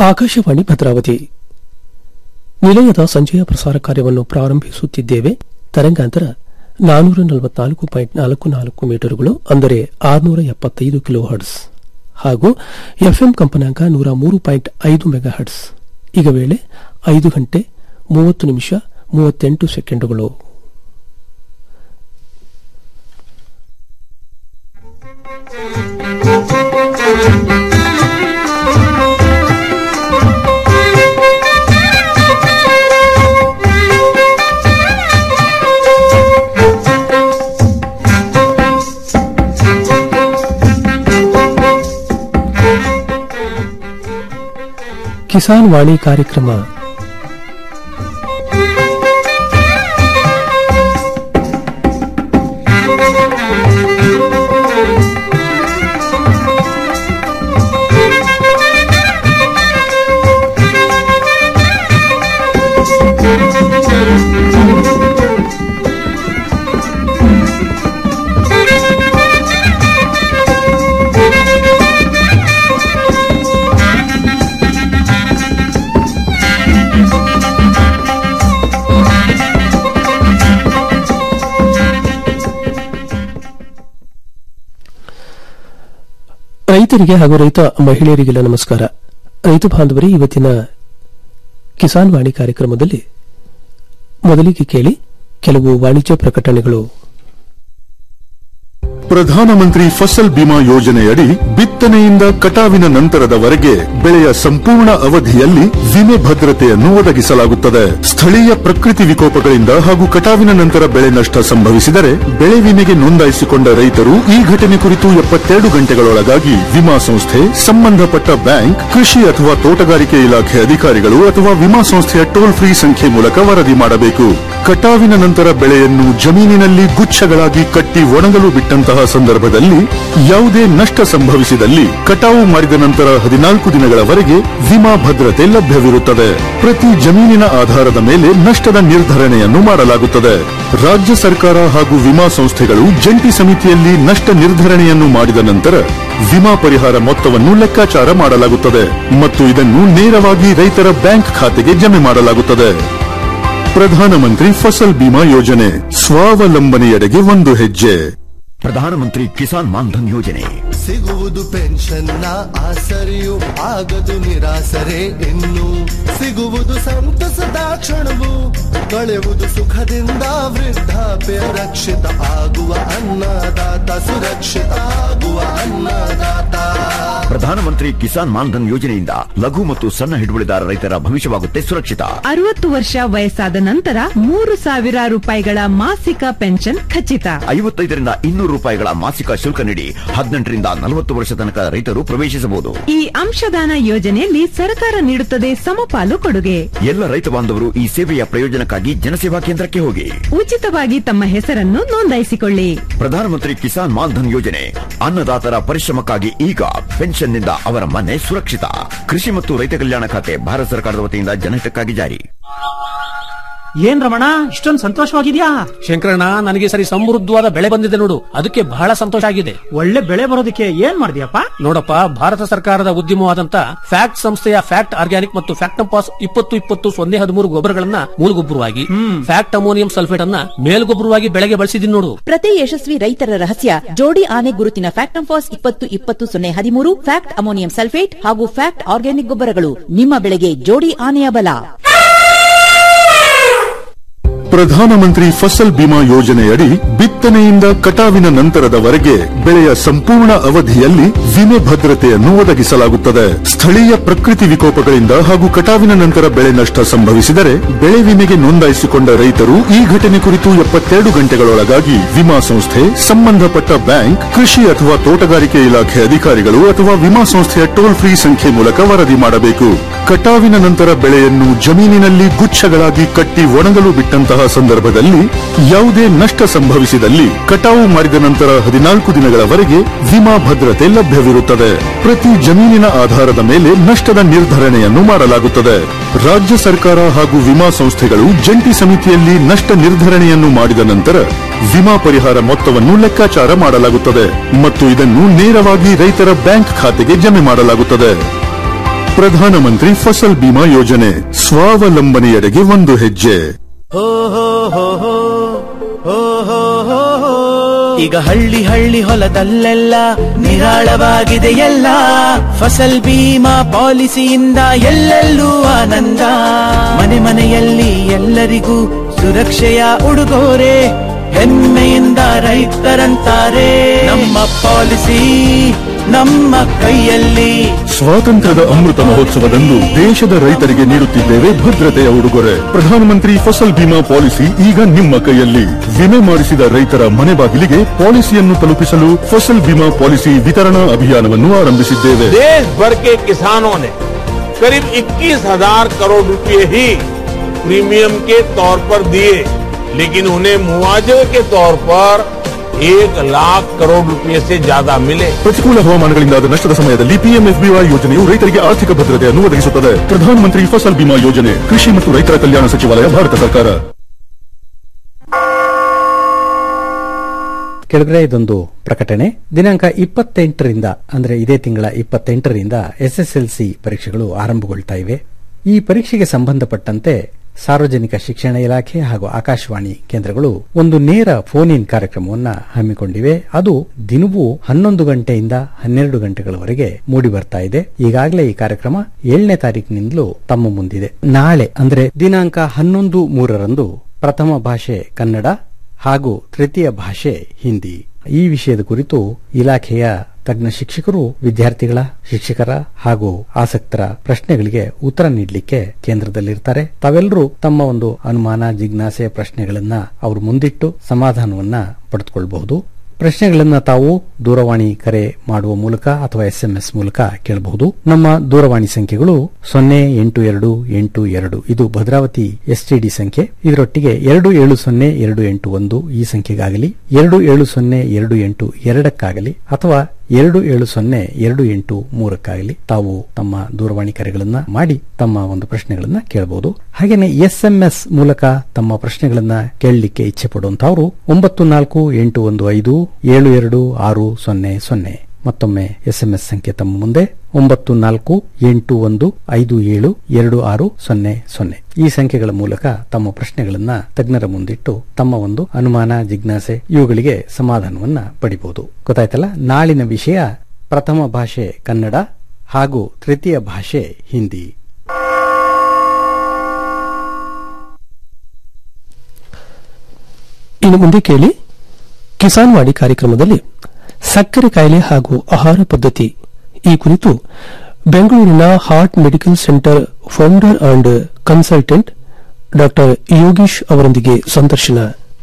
ಆಕಾಶವಾಣಿ ಭದ್ರಾವತಿ ನಿಲಯದ ಸಂಜೆಯ ಪ್ರಸಾರ ಕಾರ್ಯವನ್ನು ಪ್ರಾರಂಭಿಸುತ್ತಿದ್ದೇವೆ ತರಂಗಾಂತರ ನಾನೂರ ನಲವತ್ನಾಲ್ಕು ಪಾಯಿಂಟ್ ನಾಲ್ಕು ನಾಲ್ಕು ಮೀಟರ್ಗಳು ಅಂದರೆ ಆರುನೂರ ಎಪ್ಪತ್ತೈದು ಕಿಲೋ ಹರ್ಟ್ಸ್ ಹಾಗೂ ಎಫ್ಎಂ ಕಂಪನಾಂಕ ನೂರ ಮೂರು ಪಾಯಿಂಟ್ ಐದು ಮೆಗಾ ಹರ್ಟ್ಸ್ ಈಗ ವೇಳೆ ಐದು ಗಂಟೆ ಮೂವತ್ತು ನಿಮಿಷ ಮೂವತ್ತೆಂಟು ಸೆಕೆಂಡುಗಳು ಕಿಸಾನ್ ವಾಣಿ ಕಾರ್ಯಕ್ರಮ ರೈತರಿಗೆ ಹಾಗೂ ರೈತ ಮಹಿಳೆಯರಿಗೆಲ್ಲ ನಮಸ್ಕಾರ ರೈತ ಬಾಂಧವರೇ ಇವತ್ತಿನ ಕಿಸಾನ್ ವಾಣಿ ಕಾರ್ಯಕ್ರಮದಲ್ಲಿ ಮೊದಲಿಗೆ ಕೇಳಿ ಕೆಲವು ವಾಣಿಜ್ಯ ಪ್ರಕಟಣೆಗಳು ಪ್ರಧಾನಮಂತ್ರಿ ಫಸಲ್ ಬಿಮಾ ಯೋಜನೆಯಡಿ ಬಿತ್ತನೆಯಿಂದ ಕಟಾವಿನ ನಂತರದವರೆಗೆ ಬೆಳೆಯ ಸಂಪೂರ್ಣ ಅವಧಿಯಲ್ಲಿ ವಿಮೆ ಭದ್ರತೆಯನ್ನು ಒದಗಿಸಲಾಗುತ್ತದೆ ಸ್ಥಳೀಯ ಪ್ರಕೃತಿ ವಿಕೋಪಗಳಿಂದ ಹಾಗೂ ಕಟಾವಿನ ನಂತರ ಬೆಳೆ ನಷ್ಟ ಸಂಭವಿಸಿದರೆ ಬೆಳೆ ವಿಮೆಗೆ ನೋಂದಾಯಿಸಿಕೊಂಡ ರೈತರು ಈ ಘಟನೆ ಕುರಿತು ಎಪ್ಪತ್ತೆರಡು ಗಂಟೆಗಳೊಳಗಾಗಿ ವಿಮಾ ಸಂಸ್ಥೆ ಸಂಬಂಧಪಟ್ಟ ಬ್ಯಾಂಕ್ ಕೃಷಿ ಅಥವಾ ತೋಟಗಾರಿಕೆ ಇಲಾಖೆ ಅಧಿಕಾರಿಗಳು ಅಥವಾ ವಿಮಾ ಸಂಸ್ಥೆಯ ಟೋಲ್ ಫ್ರೀ ಸಂಖ್ಯೆ ಮೂಲಕ ವರದಿ ಮಾಡಬೇಕು ಕಟಾವಿನ ನಂತರ ಬೆಳೆಯನ್ನು ಜಮೀನಿನಲ್ಲಿ ಗುಚ್ಛಗಳಾಗಿ ಕಟ್ಟಿ ಒಣಗಲು ಬಿಟ್ಟಂತಹ ಸಂದರ್ಭದಲ್ಲಿ ಯಾವುದೇ ನಷ್ಟ ಸಂಭವಿಸಿದಲ್ಲಿ ಕಟಾವು ಮಾಡಿದ ನಂತರ ಹದಿನಾಲ್ಕು ದಿನಗಳವರೆಗೆ ವಿಮಾ ಭದ್ರತೆ ಲಭ್ಯವಿರುತ್ತದೆ ಪ್ರತಿ ಜಮೀನಿನ ಆಧಾರದ ಮೇಲೆ ನಷ್ಟದ ನಿರ್ಧರಣೆಯನ್ನು ಮಾಡಲಾಗುತ್ತದೆ ರಾಜ್ಯ ಸರ್ಕಾರ ಹಾಗೂ ವಿಮಾ ಸಂಸ್ಥೆಗಳು ಜಂಟಿ ಸಮಿತಿಯಲ್ಲಿ ನಷ್ಟ ನಿರ್ಧರಣೆಯನ್ನು ಮಾಡಿದ ನಂತರ ವಿಮಾ ಪರಿಹಾರ ಮೊತ್ತವನ್ನು ಲೆಕ್ಕಾಚಾರ ಮಾಡಲಾಗುತ್ತದೆ ಮತ್ತು ಇದನ್ನು ನೇರವಾಗಿ ರೈತರ ಬ್ಯಾಂಕ್ ಖಾತೆಗೆ ಜಮೆ ಮಾಡಲಾಗುತ್ತದೆ ಪ್ರಧಾನಮಂತ್ರಿ ಫಸಲ್ ಬಿಮಾ ಯೋಜನೆ ಸ್ವಾವಲಂಬನೆಯೆಡೆಗೆ ಒಂದು ಹೆಜ್ಜೆ ಪ್ರಧಾನಮಂತ್ರಿ ಕಿಸಾನ್ ಮಾನ್ಧನ್ ಯೋಜನೆ ಸಿಗುವುದು ಪೆನ್ಷನ್ನ ಆಸರೆಯು ಆಗದು ನಿರಾಸರೆ ಇನ್ನು ಸಿಗುವುದು ಸಂತಸದ ಕ್ಷಣವು ಕಳೆಯುವುದು ಸುಖದಿಂದ ವೃದ್ಧಾಪ್ಯ ರಕ್ಷಿತ ಆಗುವ ಅನ್ನದಾತ ಸುರಕ್ಷಿತ ಆಗುವ ಅನ್ನದಾತ ಪ್ರಧಾನಮಂತ್ರಿ ಕಿಸಾನ್ ಮಾನ್ಧನ್ ಯೋಜನೆಯಿಂದ ಲಘು ಮತ್ತು ಸಣ್ಣ ಹಿಡುವಳಿದಾರ ರೈತರ ಭವಿಷ್ಯವಾಗುತ್ತೆ ಸುರಕ್ಷಿತ ಅರವತ್ತು ವರ್ಷ ವಯಸ್ಸಾದ ನಂತರ ಮೂರು ಸಾವಿರ ರೂಪಾಯಿಗಳ ಮಾಸಿಕ ಪೆನ್ಷನ್ ಖಚಿತ ಐವತ್ತೈದರಿಂದ ಇನ್ನೂರು ರೂಪಾಯಿಗಳ ಮಾಸಿಕ ಶುಲ್ಕ ನೀಡಿ ಹದಿನೆಂಟರಿಂದ ನಲವತ್ತು ವರ್ಷ ತನಕ ರೈತರು ಪ್ರವೇಶಿಸಬಹುದು ಈ ಅಂಶದಾನ ಯೋಜನೆಯಲ್ಲಿ ಸರ್ಕಾರ ನೀಡುತ್ತದೆ ಸಮಪಾಲು ಕೊಡುಗೆ ಎಲ್ಲ ರೈತ ಬಾಂಧವರು ಈ ಸೇವೆಯ ಪ್ರಯೋಜನಕ್ಕಾಗಿ ಜನಸೇವಾ ಕೇಂದ್ರಕ್ಕೆ ಹೋಗಿ ಉಚಿತವಾಗಿ ತಮ್ಮ ಹೆಸರನ್ನು ನೋಂದಾಯಿಸಿಕೊಳ್ಳಿ ಪ್ರಧಾನಮಂತ್ರಿ ಕಿಸಾನ್ ಮಾನ್ಧನ್ ಯೋಜನೆ ಅನ್ನದಾತರ ಪರಿಶ್ರಮಕ್ಕಾಗಿ ಈಗ ಪೆನ್ಷನ್ನಿಂದ ಅವರ ಮನೆ ಸುರಕ್ಷಿತ ಕೃಷಿ ಮತ್ತು ರೈತ ಕಲ್ಯಾಣ ಖಾತೆ ಭಾರತ ಸರ್ಕಾರದ ವತಿಯಿಂದ ಜನಹಿತಕ್ಕಾಗಿ ಜಾರಿ ಏನ್ ರಮಣ ಇಷ್ಟೊಂದು ಸಂತೋಷವಾಗಿದ್ಯಾ ಶಂಕರಣ್ಣ ನನಗೆ ಸರಿ ಸಮೃದ್ಧವಾದ ಬೆಳೆ ಬಂದಿದೆ ನೋಡು ಅದಕ್ಕೆ ಬಹಳ ಸಂತೋಷ ಆಗಿದೆ ಒಳ್ಳೆ ಬೆಳೆ ಬರೋದಕ್ಕೆ ಏನ್ ಮಾಡಿದ್ಯಪ್ಪ ನೋಡಪ್ಪ ಭಾರತ ಸರ್ಕಾರದ ಉದ್ಯಮವಾದಂತ ಫ್ಯಾಕ್ಟ್ ಸಂಸ್ಥೆಯ ಫ್ಯಾಕ್ಟ್ ಆರ್ಗ್ಯಾನಿಕ್ ಮತ್ತು ಫ್ಯಾಕ್ಟಂಪಾಸ್ ಇಪ್ಪತ್ತು ಇಪ್ಪತ್ತು ಸೊನ್ನೆ ಹದಿಮೂರು ಗೊಬ್ಬರಗಳನ್ನ ಮೂಲಗೊಬ್ಬರವಾಗಿ ಫ್ಯಾಕ್ಟ್ ಅಮೋನಿಯಂ ಸಲ್ಫೇಟ್ ಅನ್ನ ಮೇಲ್ಗೊಬ್ಬರವಾಗಿ ಬೆಳೆಗೆ ಬಳಸಿದೀನಿ ನೋಡು ಪ್ರತಿ ಯಶಸ್ವಿ ರೈತರ ರಹಸ್ಯ ಜೋಡಿ ಆನೆ ಗುರುತಿನ ಫ್ಯಾಕ್ಟಂಫಾಸ್ ಇಪ್ಪತ್ತು ಇಪ್ಪತ್ತು ಸೊನ್ನೆ ಹದಿಮೂರು ಫ್ಯಾಕ್ಟ್ ಅಮೋನಿಯಂ ಸಲ್ಫೇಟ್ ಹಾಗೂ ಫ್ಯಾಕ್ಟ್ ಆರ್ಗ್ಯಾನಿಕ್ ಗೊಬ್ಬರಗಳು ನಿಮ್ಮ ಬೆಳೆಗೆ ಜೋಡಿ ಆನೆಯ ಬಲ ಪ್ರಧಾನಮಂತ್ರಿ ಫಸಲ್ ಬಿಮಾ ಯೋಜನೆಯಡಿ ಬಿತ್ತನೆಯಿಂದ ಕಟಾವಿನ ನಂತರದವರೆಗೆ ಬೆಳೆಯ ಸಂಪೂರ್ಣ ಅವಧಿಯಲ್ಲಿ ವಿಮೆ ಭದ್ರತೆಯನ್ನು ಒದಗಿಸಲಾಗುತ್ತದೆ ಸ್ಥಳೀಯ ಪ್ರಕೃತಿ ವಿಕೋಪಗಳಿಂದ ಹಾಗೂ ಕಟಾವಿನ ನಂತರ ಬೆಳೆ ನಷ್ಟ ಸಂಭವಿಸಿದರೆ ಬೆಳೆ ವಿಮೆಗೆ ನೋಂದಾಯಿಸಿಕೊಂಡ ರೈತರು ಈ ಘಟನೆ ಕುರಿತು ಎಪ್ಪತ್ತೆರಡು ಗಂಟೆಗಳೊಳಗಾಗಿ ವಿಮಾ ಸಂಸ್ಥೆ ಸಂಬಂಧಪಟ್ಟ ಬ್ಯಾಂಕ್ ಕೃಷಿ ಅಥವಾ ತೋಟಗಾರಿಕೆ ಇಲಾಖೆ ಅಧಿಕಾರಿಗಳು ಅಥವಾ ವಿಮಾ ಸಂಸ್ಥೆಯ ಟೋಲ್ ಫ್ರೀ ಸಂಖ್ಯೆ ಮೂಲಕ ವರದಿ ಮಾಡಬೇಕು ಕಟಾವಿನ ನಂತರ ಬೆಳೆಯನ್ನು ಜಮೀನಿನಲ್ಲಿ ಗುಚ್ಛಗಳಾಗಿ ಕಟ್ಟಿ ಒಣಗಲು ಬಿಟ್ಟಂತಹ ಸಂದರ್ಭದಲ್ಲಿ ಯಾವುದೇ ನಷ್ಟ ಸಂಭವಿಸಿದಲ್ಲಿ ಕಟಾವು ಮಾಡಿದ ನಂತರ ಹದಿನಾಲ್ಕು ದಿನಗಳವರೆಗೆ ವಿಮಾ ಭದ್ರತೆ ಲಭ್ಯವಿರುತ್ತದೆ ಪ್ರತಿ ಜಮೀನಿನ ಆಧಾರದ ಮೇಲೆ ನಷ್ಟದ ನಿರ್ಧರಣೆಯನ್ನು ಮಾಡಲಾಗುತ್ತದೆ ರಾಜ್ಯ ಸರ್ಕಾರ ಹಾಗೂ ವಿಮಾ ಸಂಸ್ಥೆಗಳು ಜಂಟಿ ಸಮಿತಿಯಲ್ಲಿ ನಷ್ಟ ನಿರ್ಧರಣೆಯನ್ನು ಮಾಡಿದ ನಂತರ ವಿಮಾ ಪರಿಹಾರ ಮೊತ್ತವನ್ನು ಲೆಕ್ಕಾಚಾರ ಮಾಡಲಾಗುತ್ತದೆ ಮತ್ತು ಇದನ್ನು ನೇರವಾಗಿ ರೈತರ ಬ್ಯಾಂಕ್ ಖಾತೆಗೆ ಜಮೆ ಮಾಡಲಾಗುತ್ತದೆ ಪ್ರಧಾನಮಂತ್ರಿ ಫಸಲ್ ಬಿಮಾ ಯೋಜನೆ ಸ್ವಾವಲಂಬನೆಯೆಡೆಗೆ ಒಂದು ಹೆಜ್ಜೆ ಈಗ ಹಳ್ಳಿ ಹಳ್ಳಿ ಹೊಲದಲ್ಲೆಲ್ಲ ನಿರಾಳವಾಗಿದೆ ಎಲ್ಲ ಫಸಲ್ ಬೀಮಾ ಪಾಲಿಸಿಯಿಂದ ಎಲ್ಲೆಲ್ಲೂ ಆನಂದ ಮನೆ ಮನೆಯಲ್ಲಿ ಎಲ್ಲರಿಗೂ ಸುರಕ್ಷೆಯ ಉಡುಗೊರೆ ಹೆಮ್ಮೆಯಿಂದ ರೈತರಂತಾರೆ ನಮ್ಮ ಪಾಲಿಸಿ ನಮ್ಮ ಕೈಯಲ್ಲಿ ಸ್ವಾತಂತ್ರ್ಯದ ಅಮೃತ ಮಹೋತ್ಸವದಂದು ದೇಶದ ರೈತರಿಗೆ ನೀಡುತ್ತಿದ್ದೇವೆ ಭದ್ರತೆಯ ಉಡುಗೊರೆ ಪ್ರಧಾನಮಂತ್ರಿ ಫಸಲ್ ಬಿಮಾ ಪಾಲಿಸಿ ಈಗ ನಿಮ್ಮ ಕೈಯಲ್ಲಿ ವಿಮೆ ಮಾಡಿಸಿದ ರೈತರ ಮನೆ ಬಾಗಿಲಿಗೆ ಪಾಲಿಸಿಯನ್ನು ತಲುಪಿಸಲು ಫಸಲ್ ಬಿಮಾ ಪಾಲಿಸಿ ವಿತರಣಾ ಅಭಿಯಾನವನ್ನು ಆರಂಭಿಸಿದ್ದೇವೆ देश भर के किसानों ने करीब 21,000 करोड़ रुपए ही प्रीमियम के तौर पर दिए लेकिन उन्हें मुआवजे के तौर पर एक लाख करोड़ रुपए से ज्यादा मिले ಪ್ರತಿಕೂಲ ಹವಾಮಾನಗಳಿಂದಾದ ನಷ್ಟದ ಸಮಯದಲ್ಲಿ ಪಿಎಂಎಫ್ಬಿವೈ ಯೋಜನೆಯು ರೈತರಿಗೆ ಆರ್ಥಿಕ ಭದ್ರತೆಯನ್ನು ಒದಗಿಸುತ್ತದೆ ಪ್ರಧಾನಮಂತ್ರಿ ಫಸಲ್ ಬಿಮಾ ಯೋಜನೆ ಕೃಷಿ ಮತ್ತು ರೈತರ ಕಲ್ಯಾಣ ಸಚಿವಾಲಯ ಭಾರತ ಸರ್ಕಾರ ಕೆಳಗಡೆ ಇದೊಂದು ಪ್ರಕಟಣೆ ದಿನಾಂಕ ಇಪ್ಪತ್ತೆಂಟರಿಂದ ಅಂದ್ರೆ ಇದೇ ತಿಂಗಳ ಇಪ್ಪತ್ತೆಂಟರಿಂದ ಎಸ್ಎಸ್ಎಲ್ಸಿ ಪರೀಕ್ಷೆಗಳು ಆರಂಭಗೊಳ್ತಾ ಇವೆ ಈ ಪರೀಕ್ಷೆಗೆ ಸಂಬಂಧಪಟ್ಟಂತೆ ಸಾರ್ವಜನಿಕ ಶಿಕ್ಷಣ ಇಲಾಖೆ ಹಾಗೂ ಆಕಾಶವಾಣಿ ಕೇಂದ್ರಗಳು ಒಂದು ನೇರ ಫೋನ್ ಇನ್ ಕಾರ್ಯಕ್ರಮವನ್ನ ಹಮ್ಮಿಕೊಂಡಿವೆ ಅದು ದಿನವೂ ಹನ್ನೊಂದು ಗಂಟೆಯಿಂದ ಹನ್ನೆರಡು ಗಂಟೆಗಳವರೆಗೆ ಮೂಡಿ ಬರ್ತಾ ಇದೆ ಈಗಾಗಲೇ ಈ ಕಾರ್ಯಕ್ರಮ ಏಳನೇ ತಾರೀಕಿನಿಂದಲೂ ತಮ್ಮ ಮುಂದಿದೆ ನಾಳೆ ಅಂದ್ರೆ ದಿನಾಂಕ ಹನ್ನೊಂದು ಮೂರರಂದು ಪ್ರಥಮ ಭಾಷೆ ಕನ್ನಡ ಹಾಗೂ ತೃತೀಯ ಭಾಷೆ ಹಿಂದಿ ಈ ವಿಷಯದ ಕುರಿತು ಇಲಾಖೆಯ ತಜ್ಞ ಶಿಕ್ಷಕರು ವಿದ್ಯಾರ್ಥಿಗಳ ಶಿಕ್ಷಕರ ಹಾಗೂ ಆಸಕ್ತರ ಪ್ರಶ್ನೆಗಳಿಗೆ ಉತ್ತರ ನೀಡಲಿಕ್ಕೆ ಕೇಂದ್ರದಲ್ಲಿರ್ತಾರೆ ತಾವೆಲ್ಲರೂ ತಮ್ಮ ಒಂದು ಅನುಮಾನ ಜಿಜ್ಞಾಸೆ ಪ್ರಶ್ನೆಗಳನ್ನ ಅವರು ಮುಂದಿಟ್ಟು ಸಮಾಧಾನವನ್ನ ಪಡೆದುಕೊಳ್ಳಬಹುದು ಪ್ರಶ್ನೆಗಳನ್ನ ತಾವು ದೂರವಾಣಿ ಕರೆ ಮಾಡುವ ಮೂಲಕ ಅಥವಾ ಎಸ್ಎಂಎಸ್ ಮೂಲಕ ಕೇಳಬಹುದು ನಮ್ಮ ದೂರವಾಣಿ ಸಂಖ್ಯೆಗಳು ಸೊನ್ನೆ ಎಂಟು ಎರಡು ಎಂಟು ಎರಡು ಇದು ಭದ್ರಾವತಿ ಎಸ್ಟಿಡಿ ಸಂಖ್ಯೆ ಇದರೊಟ್ಟಿಗೆ ಎರಡು ಏಳು ಸೊನ್ನೆ ಎರಡು ಎಂಟು ಒಂದು ಈ ಸಂಖ್ಯೆಗಾಗಲಿ ಎರಡು ಏಳು ಸೊನ್ನೆ ಎರಡು ಎಂಟು ಎರಡಕ್ಕಾಗಲಿ ಅಥವಾ ಎರಡು ಏಳು ಸೊನ್ನೆ ಎರಡು ಎಂಟು ಮೂರಕ್ಕಾಗಲಿ ತಾವು ತಮ್ಮ ದೂರವಾಣಿ ಕರೆಗಳನ್ನ ಮಾಡಿ ತಮ್ಮ ಒಂದು ಪ್ರಶ್ನೆಗಳನ್ನ ಕೇಳಬಹುದು ಹಾಗೇನೆ ಎಸ್ಎಂಎಸ್ ಮೂಲಕ ತಮ್ಮ ಪ್ರಶ್ನೆಗಳನ್ನ ಕೇಳಲಿಕ್ಕೆ ಇಚ್ಛೆ ಪಡುವಂತವರು ಒಂಬತ್ತು ನಾಲ್ಕು ಎಂಟು ಒಂದು ಐದು ಏಳು ಎರಡು ಆರು ಸೊನ್ನೆ ಸೊನ್ನೆ ಮತ್ತೊಮ್ಮೆ ಎಸ್ಎಂಎಸ್ ಸಂಖ್ಯೆ ತಮ್ಮ ಮುಂದೆ ಒಂಬತ್ತು ನಾಲ್ಕು ಎಂಟು ಒಂದು ಐದು ಏಳು ಎರಡು ಆರು ಸೊನ್ನೆ ಸೊನ್ನೆ ಈ ಸಂಖ್ಯೆಗಳ ಮೂಲಕ ತಮ್ಮ ಪ್ರಶ್ನೆಗಳನ್ನ ತಜ್ಞರ ಮುಂದಿಟ್ಟು ತಮ್ಮ ಒಂದು ಅನುಮಾನ ಜಿಜ್ಞಾಸೆ ಇವುಗಳಿಗೆ ಸಮಾಧಾನವನ್ನ ಪಡಿಬಹುದು ಗೊತ್ತಾಯ್ತಲ್ಲ ನಾಳಿನ ವಿಷಯ ಪ್ರಥಮ ಭಾಷೆ ಕನ್ನಡ ಹಾಗೂ ತೃತೀಯ ಭಾಷೆ ಹಿಂದಿ ಇನ್ನು ಮುಂದೆ ಕೇಳಿ ಕಿಸಾನ್ ವಾಣಿ ಕಾರ್ಯಕ್ರಮದಲ್ಲಿ ಸಕ್ಕರೆ ಕಾಯಿಲೆ ಹಾಗೂ ಆಹಾರ ಪದ್ಧತಿ ಈ ಕುರಿತು ಬೆಂಗಳೂರಿನ heart medical centre founder and consultant doctor Yogish ಅವರೊಂದಿಗೆ ಸಂದರ್ಶನ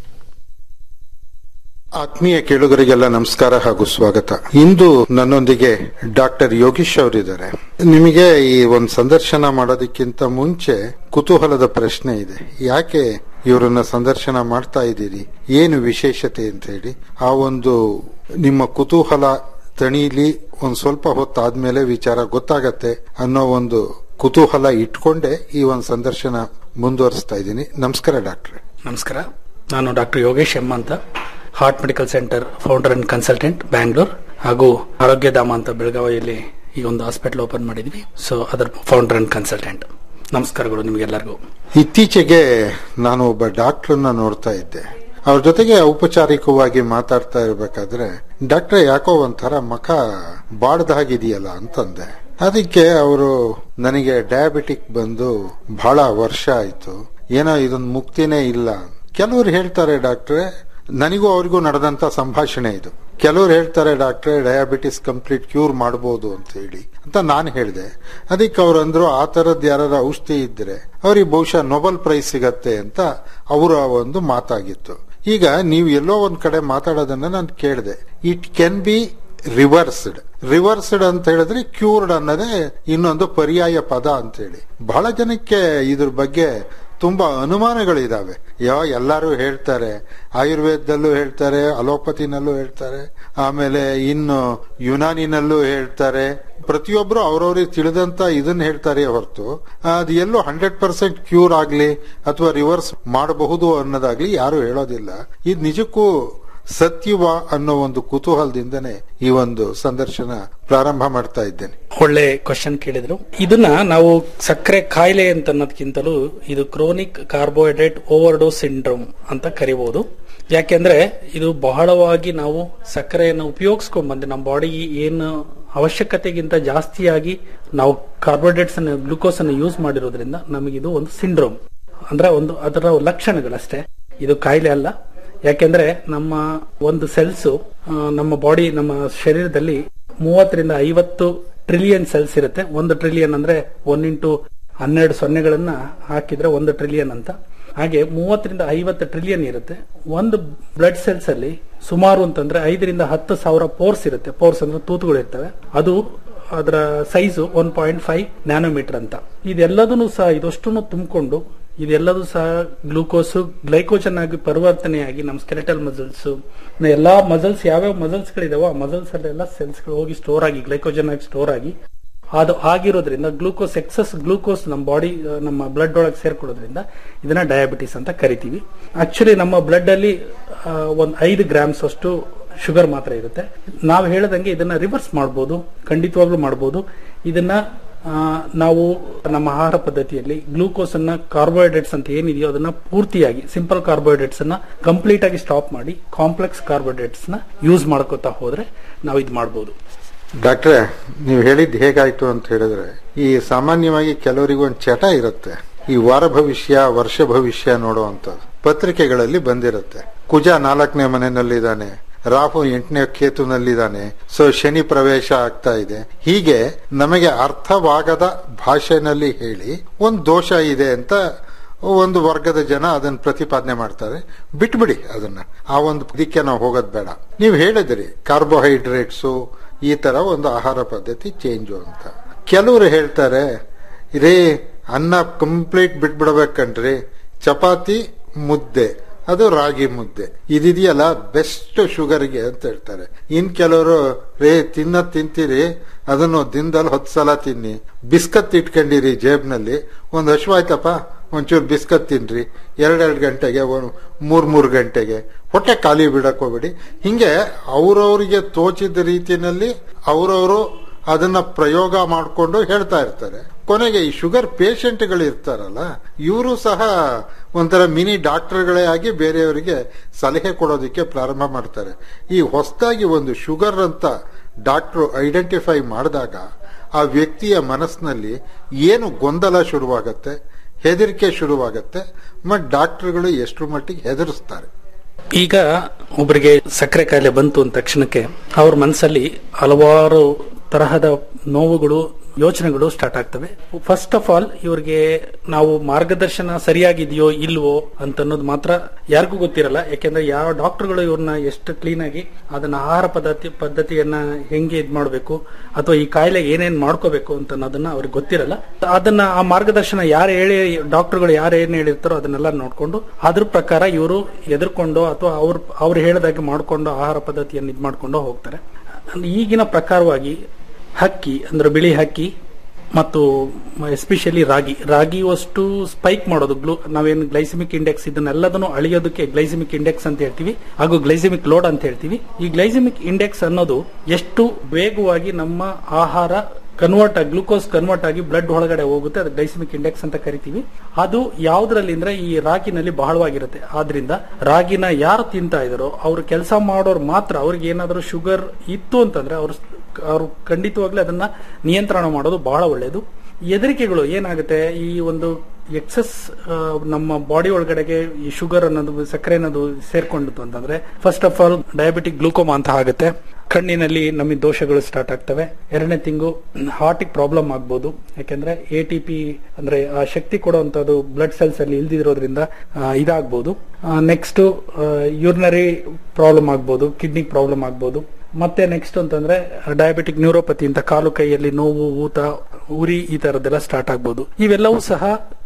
ಆತ್ಮೀಯ ಕೇಳುಗರಿಗೆಲ್ಲ ನಮಸ್ಕಾರ ಹಾಗೂ ಸ್ವಾಗತ ಇಂದು ನನ್ನೊಂದಿಗೆ ಡಾಕ್ಟರ್ ಯೋಗೀಶ್ ಅವರಿದ್ದಾರೆ ನಿಮಗೆ ಈ ಒಂದು ಸಂದರ್ಶನ ಮಾಡೋದಕ್ಕಿಂತ ಮುಂಚೆ ಕುತೂಹಲದ ಪ್ರಶ್ನೆ ಇದೆ ಯಾಕೆ ಇವರನ್ನ ಸಂದರ್ಶನ ಮಾಡ್ತಾ ಇದ್ದೀರಿ ಏನು ವಿಶೇಷತೆ ಅಂತ ಹೇಳಿ ಆ ಒಂದು ನಿಮ್ಮ ಕುತೂಹಲ ತಣೀಲಿ ಒಂದ್ ಸ್ವಲ್ಪ ಹೊತ್ತಾದ್ಮೇಲೆ ವಿಚಾರ ಗೊತ್ತಾಗತ್ತೆ ಅನ್ನೋ ಒಂದು ಕುತೂಹಲ ಇಟ್ಕೊಂಡೆ ಈ ಒಂದು ಸಂದರ್ಶನ ಮುಂದುವರಿಸ್ತಾ ಇದ್ದೀನಿ ನಮಸ್ಕಾರ ಡಾಕ್ಟ್ರೆ ನಮಸ್ಕಾರ ನಾನು ಡಾಕ್ಟರ್ ಯೋಗೇಶ್ ಎಂ ಅಂತ heart medical centre founder and consultant Bangalore ಹಾಗೂ ಆರೋಗ್ಯಧಾಮ ಅಂತ ಬೆಳಗಾವಿಯಲ್ಲಿ ಈ ಒಂದು ಹಾಸ್ಪಿಟಲ್ ಓಪನ್ ಮಾಡಿದ್ವಿ ಸೊ ಅದರ ಫೌಂಡರ್ ಅಂಡ್ ಕನ್ಸಲ್ಟೆಂಟ್ ನಮಸ್ಕಾರಗಳು ನಿಮಗೆಲ್ಲರಿಗೂ ಇತ್ತೀಚೆಗೆ ನಾನು ಒಬ್ಬ ಡಾಕ್ಟರ್ನ ನೋಡ್ತಾ ಇದ್ದೆ ಅವ್ರ ಜೊತೆಗೆ ಔಪಚಾರಿಕವಾಗಿ ಮಾತಾಡ್ತಾ ಇರ್ಬೇಕಾದ್ರೆ ಡಾಕ್ಟ್ರೆ ಯಾಕೋ ಒಂಥರ ಮಖ ಬಾಡ್ದಾಗಿದೆಯಲ್ಲ ಅಂತಂದೆ ಅದಕ್ಕೆ ಅವರು ನನಗೆ ಡಯಾಬಿಟಿಕ್ ಬಂದು ಬಹಳ ವರ್ಷ ಆಯ್ತು ಏನೋ ಇದೊಂದು ಮುಕ್ತಿನೇ ಇಲ್ಲ ಕೆಲವರು ಹೇಳ್ತಾರೆ ಡಾಕ್ಟ್ರೆ ನನಗೂ ಅವ್ರಿಗೂ ನಡೆದಂತ ಸಂಭಾಷಣೆ ಇದು ಕೆಲವರು ಹೇಳ್ತಾರೆ ಡಾಕ್ಟ್ರೆ ಡಯಾಬಿಟಿಸ್ ಕಂಪ್ಲೀಟ್ ಕ್ಯೂರ್ ಮಾಡಬಹುದು ಅಂತ ಹೇಳಿ ಅಂತ ನಾನು ಹೇಳಿದೆ ಅದಕ್ಕೆ ಅವ್ರು ಅಂದ್ರು ಆ ತರದ್ ಯಾರ ಔಷಧಿ ಇದ್ರೆ ಅವ್ರಿಗೆ ಬಹುಶಃ ನೊಬೆಲ್ ಪ್ರೈಸ್ ಸಿಗತ್ತೆ ಅಂತ ಅವರ ಒಂದು ಮಾತಾಗಿತ್ತು ಈಗ ನೀವು ಎಲ್ಲೋ ಒಂದ್ ಕಡೆ ಮಾತಾಡೋದನ್ನ ನಾನು ಕೇಳಿದೆ it can be reversed reversed ಅಂತ ಹೇಳಿದ್ರೆ ಕ್ಯೂರ್ಡ್ ಅನ್ನೋದೇ ಇನ್ನೊಂದು ಪರ್ಯಾಯ ಪದ ಅಂತ ಹೇಳಿ ಬಹಳ ಜನಕ್ಕೆ ಇದ್ರ ಬಗ್ಗೆ ತುಂಬಾ ಅನುಮಾನಗಳಿದಾವೆ ಯಾವ ಎಲ್ಲರೂ ಹೇಳ್ತಾರೆ ಆಯುರ್ವೇದದಲ್ಲೂ ಹೇಳ್ತಾರೆ ಅಲೋಪತಿನಲ್ಲೂ ಹೇಳ್ತಾರೆ ಆಮೇಲೆ ಇನ್ನು ಯುನಾನಿನಲ್ಲೂ ಹೇಳ್ತಾರೆ ಪ್ರತಿಯೊಬ್ರು ಅವ್ರವ್ರಿಗೆ ತಿಳಿದಂತ ಇದನ್ನ ಹೇಳ್ತಾರೆ ಹೊರತು ಅದು ಎಲ್ಲೋ ಹಂಡ್ರೆಡ್ ಪರ್ಸೆಂಟ್ ಕ್ಯೂರ್ ಆಗ್ಲಿ ಅಥವಾ ರಿವರ್ಸ್ ಮಾಡಬಹುದು ಅನ್ನೋದಾಗ್ಲಿ ಯಾರು ಹೇಳೋದಿಲ್ಲ ಇದು ನಿಜಕ್ಕೂ ಸತ್ಯವಾ ಅನ್ನೋ ಒಂದು ಕುತೂಹಲದಿಂದನೇ ಈ ಒಂದು ಸಂದರ್ಶನ ಪ್ರಾರಂಭ ಮಾಡ್ತಾ ಇದ್ದೇನೆ ಒಳ್ಳೆ ಕ್ವಶನ್ ಕೇಳಿದ್ರು ಇದನ್ನ ನಾವು ಸಕ್ಕರೆ ಕಾಯಿಲೆ ಅಂತ ಅನ್ನೋದಕ್ಕಿಂತಲೂ ಇದು ಕ್ರೋನಿಕ್ ಕಾರ್ಬೋಹೈಡ್ರೇಟ್ ಓವರ್ಡೋಸ್ ಸಿಂಡ್ರೋಮ್ ಅಂತ ಕರಿಬಹುದು ಯಾಕೆಂದ್ರೆ ಇದು ಬಹಳವಾಗಿ ನಾವು ಸಕ್ಕರೆಯನ್ನು ಉಪಯೋಗಿಸ್ಕೊಂಡ್ ಬಂದು ನಮ್ಮ ಬಾಡಿ ಏನು ಅವಶ್ಯಕತೆಗಿಂತ ಜಾಸ್ತಿಯಾಗಿ ನಾವು ಕಾರ್ಬೋಹೈಡ್ರೇಟ್ಸ್ ಅನ್ನು ಗ್ಲೂಕೋಸ್ ಅನ್ನು ಯೂಸ್ ಮಾಡಿರೋದ್ರಿಂದ ನಮಗಿದು ಒಂದು ಸಿಂಡ್ರೋಮ್ ಅಂದ್ರೆ ಒಂದು ಅದರ ಲಕ್ಷಣಗಳಷ್ಟೇ ಇದು ಕಾಯಿಲೆ ಅಲ್ಲ ಯಾಕೆಂದ್ರೆ ನಮ್ಮ ಒಂದು ಸೆಲ್ಸ್ ನಮ್ಮ ಬಾಡಿ ನಮ್ಮ ಶರೀರದಲ್ಲಿ ಮೂವತ್ತರಿಂದ ಐವತ್ತು ಟ್ರಿಲಿಯನ್ ಸೆಲ್ಸ್ ಇರುತ್ತೆ ಒಂದು ಟ್ರಿಲಿಯನ್ ಅಂದ್ರೆ ಒನ್ ಇಂಟು ಹನ್ನೆರಡು ಸೊನ್ನೆಗಳನ್ನ ಹಾಕಿದ್ರೆ ಒಂದು ಟ್ರಿಲಿಯನ್ ಅಂತ ಹಾಗೆ ಮೂವತ್ತರಿಂದ ಐವತ್ತು ಟ್ರಿಲಿಯನ್ ಇರುತ್ತೆ ಒಂದು ಬ್ಲಡ್ ಸೆಲ್ಸ್ ಅಲ್ಲಿ ಸುಮಾರು ಅಂತಂದ್ರೆ ಐದರಿಂದ ಹತ್ತು ಸಾವಿರ ಪೋರ್ಸ್ ಇರುತ್ತೆ ಪೋರ್ಸ್ ಅಂದ್ರೆ ತೂತುಗಳು ಇರ್ತವೆ ಅದು ಅದರ size one point five nanometre ಅಂತ ಇದೆಲ್ಲದನ್ನು ಸಹ ಇದಷ್ಟು ತುಂಬಿಕೊಂಡು ಇದೆಲ್ಲದೂ ಸಹ ಗ್ಲೂಕೋಸ್ ಗ್ಲೈಕೋಜನ್ ಆಗಿ ಪರಿವರ್ತನೆಯಾಗಿ ನಮ್ಮ ಸ್ಕೆಲೆಟಲ್ ಮಸಲ್ಸ್ ಎಲ್ಲಾ ಮಸಲ್ಸ್ ಯಾವ್ಯಾವ ಮಸಲ್ಸ್ ಗಳಿದಾವೋ ಆ ಮಸಲ್ಸ್ ಅಲ್ಲೆಲ್ಲ ಸೆಲ್ಸ್ ಗಳು ಹೋಗಿ ಸ್ಟೋರ್ ಆಗಿ ಗ್ಲೈಕೋಜನ್ ಆಗಿ ಸ್ಟೋರ್ ಆಗಿ ಅದು ಆಗಿರೋದ್ರಿಂದ ಗ್ಲೂಕೋಸ್ ಎಕ್ಸಸ್ ಗ್ಲೂಕೋಸ್ ನಮ್ಮ ಬಾಡಿ ನಮ್ಮ ಬ್ಲಡ್ ಒಳಗೆ ಸೇರ್ಕೊಳ್ಳೋದ್ರಿಂದ ಇದನ್ನ ಡಯಾಬಿಟಿಸ್ ಅಂತ ಕರಿತೀವಿ ಆಕ್ಚುಲಿ ನಮ್ಮ ಬ್ಲಡ್ ಅಲ್ಲಿ ಒಂದು ಐದು ಗ್ರಾಮ್ಸ್ ಅಷ್ಟು ಶುಗರ್ ಮಾತ್ರ ಇರುತ್ತೆ ನಾವು ಹೇಳದಂಗೆ ಇದನ್ನ ರಿವರ್ಸ್ ಮಾಡ್ಬೋದು ಖಂಡಿತವಾಗ್ಲೂ ಮಾಡ್ಬೋದು ಇದನ್ನ ಆ, ನಾವು ನಮ್ಮ ಆಹಾರ ಪದ್ಧತಿಯಲ್ಲಿ ಗ್ಲೂಕೋಸ್ ಅನ್ನ ಕಾರ್ಬೋಹೈಡ್ರೇಟ್ಸ್ ಅಂತ ಏನಿದೆಯೋ ಅದನ್ನ ಪೂರ್ತಿಯಾಗಿ ಸಿಂಪಲ್ ಕಾರ್ಬೋಹೈಡ್ರೇಟ್ಸ್ ಅನ್ನ ಕಂಪ್ಲೀಟ್ ಆಗಿ ಸ್ಟಾಪ್ ಮಾಡಿ ಕಾಂಪ್ಲೆಕ್ಸ್ ಕಾರ್ಬೋಹೈಡ್ರೇಟ್ಸ್ ನ ಯೂಸ್ ಮಾಡ್ಕೋತಾ ಹೋದ್ರೆ ನಾವು ಇದು ಮಾಡಬಹುದು ಡಾಕ್ಟ್ರೆ ನೀವು ಹೇಳಿದ್ದು ಹೇಗಾಯ್ತು ಅಂತ ಹೇಳಿದ್ರೆ ಈ ಸಾಮಾನ್ಯವಾಗಿ ಕೆಲವರಿಗೆ ಒಂದು ಚಟ ಇರುತ್ತೆ ಈ ವಾರ ಭವಿಷ್ಯ ವರ್ಷ ಭವಿಷ್ಯ ನೋಡುವಂಥದ್ದು ಪತ್ರಿಕೆಗಳಲ್ಲಿ ಬಂದಿರುತ್ತೆ ಕುಜ ನಾಲ್ಕನೇ ಮನೆಯಲ್ಲಿದ್ದಾನೆ ರಾಹು ಎಂಟನೇ ಕೇತುನಲ್ಲಿದ್ದಾನೆ ಸೊ ಶನಿ ಪ್ರವೇಶ ಆಗ್ತಾ ಇದೆ ಹೀಗೆ ನಮಗೆ ಅರ್ಥವಾಗದ ಭಾಷೆನಲ್ಲಿ ಹೇಳಿ ಒಂದು ದೋಷ ಇದೆ ಅಂತ ಒಂದು ವರ್ಗದ ಜನ ಅದನ್ನ ಪ್ರತಿಪಾದನೆ ಮಾಡ್ತಾರೆ ಬಿಟ್ಬಿಡಿ ಅದನ್ನ ಆ ಒಂದು ಇದಕ್ಕೆ ನಾವು ಹೋಗೋದ್ ಬೇಡ ನೀವು ಹೇಳಿದ್ರಿ ಕಾರ್ಬೋಹೈಡ್ರೇಟ್ಸು ಈ ತರ ಒಂದು ಆಹಾರ ಪದ್ಧತಿ ಚೇಂಜು ಅಂತ ಕೆಲವರು ಹೇಳ್ತಾರೆ ರೇ ಅನ್ನ ಕಂಪ್ಲೀಟ್ ಬಿಟ್ಬಿಡ್ಬೇಕನ್ರಿ ಚಪಾತಿ ಮುದ್ದೆ ಅದು ರಾಗಿ ಮುದ್ದೆ ಇದಿದೆಯಲ್ಲ ಬೆಸ್ಟ್ ಶುಗರ್ಗೆ ಅಂತ ಹೇಳ್ತಾರೆ ಇನ್ ಕೆಲವರು ರೇ ತಿನ್ನ ತಿಂತೀರಿ ಅದನ್ನು ದಿನದಲ್ಲಿ ಹತ್ತು ಸಲ ತಿನ್ನಿ ಬಿಸ್ಕತ್ ಇಟ್ಕೊಂಡಿರಿ ಜೇಬ್ನಲ್ಲಿ ಒಂದ್ ಹಶ್ವಾಯ್ತಪ್ಪ ಒಂಚೂರು ಬಿಸ್ಕತ್ ತಿನ್ರಿ ಎರಡೆರಡು ಗಂಟೆಗೆ ಒಂದ್ ಮೂರ್ ಮೂರ್ ಗಂಟೆಗೆ ಹೊಟ್ಟೆ ಖಾಲಿ ಬಿಡಕ್ ಹೋಗ್ಬೇಡಿ ಹಿಂಗೆ ಅವ್ರವ್ರಿಗೆ ತೋಚಿದ ರೀತಿನಲ್ಲಿ ಅವ್ರವರು ಅದನ್ನ ಪ್ರಯೋಗ ಮಾಡಿಕೊಂಡು ಹೇಳ್ತಾ ಇರ್ತಾರೆ ಕೊನೆಗೆ ಈ ಶುಗರ್ ಪೇಷಂಟ್ಗಳು ಇರ್ತಾರಲ್ಲ ಇವರು ಸಹ ಒಂಥರ ಮಿನಿ ಡಾಕ್ಟರ್ಗಳೇ ಆಗಿ ಬೇರೆಯವರಿಗೆ ಸಲಹೆ ಕೊಡೋದಕ್ಕೆ ಪ್ರಾರಂಭ ಮಾಡ್ತಾರೆ ಈ ಹೊಸದಾಗಿ ಒಂದು ಶುಗರ್ ಅಂತ ಡಾಕ್ಟರ್ ಐಡೆಂಟಿಫೈ ಮಾಡಿದಾಗ ಆ ವ್ಯಕ್ತಿಯ ಮನಸ್ಸಿನಲ್ಲಿ ಏನು ಗೊಂದಲ ಶುರುವಾಗತ್ತೆ ಹೆದರಿಕೆ ಶುರುವಾಗತ್ತೆ ಮತ್ತು ಡಾಕ್ಟರ್ಗಳು ಎಷ್ಟು ಮಟ್ಟಿಗೆ ಹೆದರಿಸ್ತಾರೆ ಈಗ ಒಬ್ಬರಿಗೆ ಸಕ್ಕರೆ ಕಾಯಿಲೆ ಬಂತು ಅಂದ ತಕ್ಷಣಕ್ಕೆ ಅವ್ರ ಮನಸ್ಸಲ್ಲಿ ಹಲವಾರು ತರಹದ ನೋವುಗಳು ಯೋಚನೆಗಳು ಸ್ಟಾರ್ಟ್ ಆಗ್ತವೆ ಫಸ್ಟ್ ಆಫ್ ಆಲ್ ಇವ್ರಿಗೆ ನಾವು ಮಾರ್ಗದರ್ಶನ ಸರಿಯಾಗಿದೆಯೋ ಇಲ್ವೋ ಅಂತ ಅನ್ನೋದು ಮಾತ್ರ ಯಾರಿಗೂ ಗೊತ್ತಿರಲ್ಲ ಯಾಕೆಂದ್ರೆ ಯಾವ ಡಾಕ್ಟರ್ಗಳು ಇವ್ರನ್ನ ಎಷ್ಟು ಕ್ಲೀನ್ ಆಗಿ ಅದನ್ನ ಆಹಾರ ಪದ್ಧತಿ ಪದ್ಧತಿಯನ್ನ ಹೆಂಗೆ ಇದ್ ಮಾಡಬೇಕು ಅಥವಾ ಈ ಕಾಯಿಲೆ ಏನೇನ್ ಮಾಡ್ಕೋಬೇಕು ಅಂತ ಅನ್ನೋದನ್ನ ಅವ್ರಿಗೆ ಗೊತ್ತಿರಲ್ಲ ಅದನ್ನ ಆ ಮಾರ್ಗದರ್ಶನ ಯಾರು ಹೇಳಿ ಡಾಕ್ಟರ್ಗಳು ಯಾರು ಏನ್ ಹೇಳಿರ್ತಾರೋ ಅದನ್ನೆಲ್ಲ ನೋಡ್ಕೊಂಡು ಅದ್ರ ಪ್ರಕಾರ ಇವರು ಎದುರ್ಕೊಂಡು ಅಥವಾ ಅವ್ರ ಅವ್ರು ಹೇಳಿದಾಗೆ ಮಾಡ್ಕೊಂಡು ಆಹಾರ ಪದ್ಧತಿಯನ್ನು ಇದ್ ಮಾಡ್ಕೊಂಡು ಹೋಗ್ತಾರೆ ಈಗಿನ ಪ್ರಕಾರವಾಗಿ ಹಕ್ಕಿ ಅಂದ್ರೆ ಬಿಳಿ ಹಕ್ಕಿ ಮತ್ತು ಎಸ್ಪೆಷಲಿ ರಾಗಿ ರಾಗಿ ಅಷ್ಟು ಸ್ಪೈಕ್ ಮಾಡೋದು ಗ್ಲೂ ನಾವೇನು ಗ್ಲೈಸಿಮಿಕ್ ಇಂಡೆಕ್ಸ್ ಇದನ್ನೆಲ್ಲದನ್ನು ಅಳಿಯೋದಕ್ಕೆ ಗ್ಲೈಸಿಮಿಕ್ ಇಂಡೆಕ್ಸ್ ಅಂತ ಹೇಳ್ತೀವಿ ಹಾಗೂ ಗ್ಲೈಸಿಮಿಕ್ ಲೋಡ್ ಅಂತ ಹೇಳ್ತೀವಿ ಈ ಗ್ಲೈಸಿಮಿಕ್ ಇಂಡೆಕ್ಸ್ ಅನ್ನೋದು ಎಷ್ಟು ವೇಗವಾಗಿ ನಮ್ಮ ಆಹಾರ ಕನ್ವರ್ಟ್ ಆಗಿ ಗ್ಲೂಕೋಸ್ ಕನ್ವರ್ಟ್ ಆಗಿ ಬ್ಲಡ್ ಒಳಗಡೆ ಹೋಗುತ್ತೆ ಅದು ಗ್ಲೈಸಿಮಿಕ್ ಇಂಡೆಕ್ಸ್ ಅಂತ ಕರಿತೀವಿ ಅದು ಯಾವ್ದ್ರಲ್ಲಿ ಅಂದ್ರೆ ಈ ರಾಗಿನಲ್ಲಿ ಬಹಳವಾಗಿರುತ್ತೆ ಆದ್ರಿಂದ ರಾಗಿನ ಯಾರು ತಿಂತಾ ಇದಾರೋ ಅವ್ರು ಕೆಲಸ ಮಾಡೋರು ಮಾತ್ರ ಅವ್ರಿಗೆ ಏನಾದರೂ ಶುಗರ್ ಇತ್ತು ಅಂತಂದ್ರೆ ಅವ್ರು ಅವ್ರು ಖಂಡಿತವಾಗ್ಲೂ ಅದನ್ನ ನಿಯಂತ್ರಣ ಮಾಡೋದು ಬಹಳ ಒಳ್ಳೆಯದು ಹೆದರಿಕೆಗಳು ಏನಾಗುತ್ತೆ ಈ ಒಂದು ಎಕ್ಸಸ್ ನಮ್ಮ ಬಾಡಿ ಒಳಗಡೆಗೆ ಈ ಶುಗರ್ ಅನ್ನೋದು ಸಕ್ಕರೆ ಅನ್ನೋದು ಸೇರ್ಕೊಂಡಿತ್ತು ಅಂತಂದ್ರೆ first of all diabetic glaucoma ಅಂತ ಆಗುತ್ತೆ ಕಣ್ಣಿನಲ್ಲಿ ನಮಗೆ ದೋಷಗಳು ಸ್ಟಾರ್ಟ್ ಆಗ್ತವೆ ಎರಡನೇ ತಿಂಗು ಹಾರ್ಟಿಗೆ ಪ್ರಾಬ್ಲಮ್ ಆಗ್ಬೋದು ಯಾಕೆಂದ್ರೆ ಎ ಟಿ ಪಿ ಅಂದ್ರೆ ಆ ಶಕ್ತಿ ಕೊಡುವಂತದ್ದು ಬ್ಲಡ್ ಸೆಲ್ಸ್ ಅಲ್ಲಿ ಇಲ್ದಿರೋದ್ರಿಂದ ಆ, ಇದಾಗ್ಬೋದು ನೆಕ್ಸ್ಟ್ ಯೂರಿನರಿ ಪ್ರಾಬ್ಲಮ್ ಆಗ್ಬೋದು ಕಿಡ್ನಿ ಪ್ರಾಬ್ಲಮ್ ಆಗ್ಬೋದು ಮತ್ತೆ ನೆಕ್ಸ್ಟ್ ಅಂತಂದ್ರೆ ಡಯಾಬಿಟಿಕ್ ನ್ಯೂರೋಪತಿ ಅಂತ ಕಾಲು ಕೈಯಲ್ಲಿ ನೋವು ಊತ ಉರಿ ಈ ತರದ್ದೆಲ್ಲ ಸ್ಟಾರ್ಟ್ ಆಗ್ಬೋದು ಇವೆಲ್ಲವೂ ಸಹ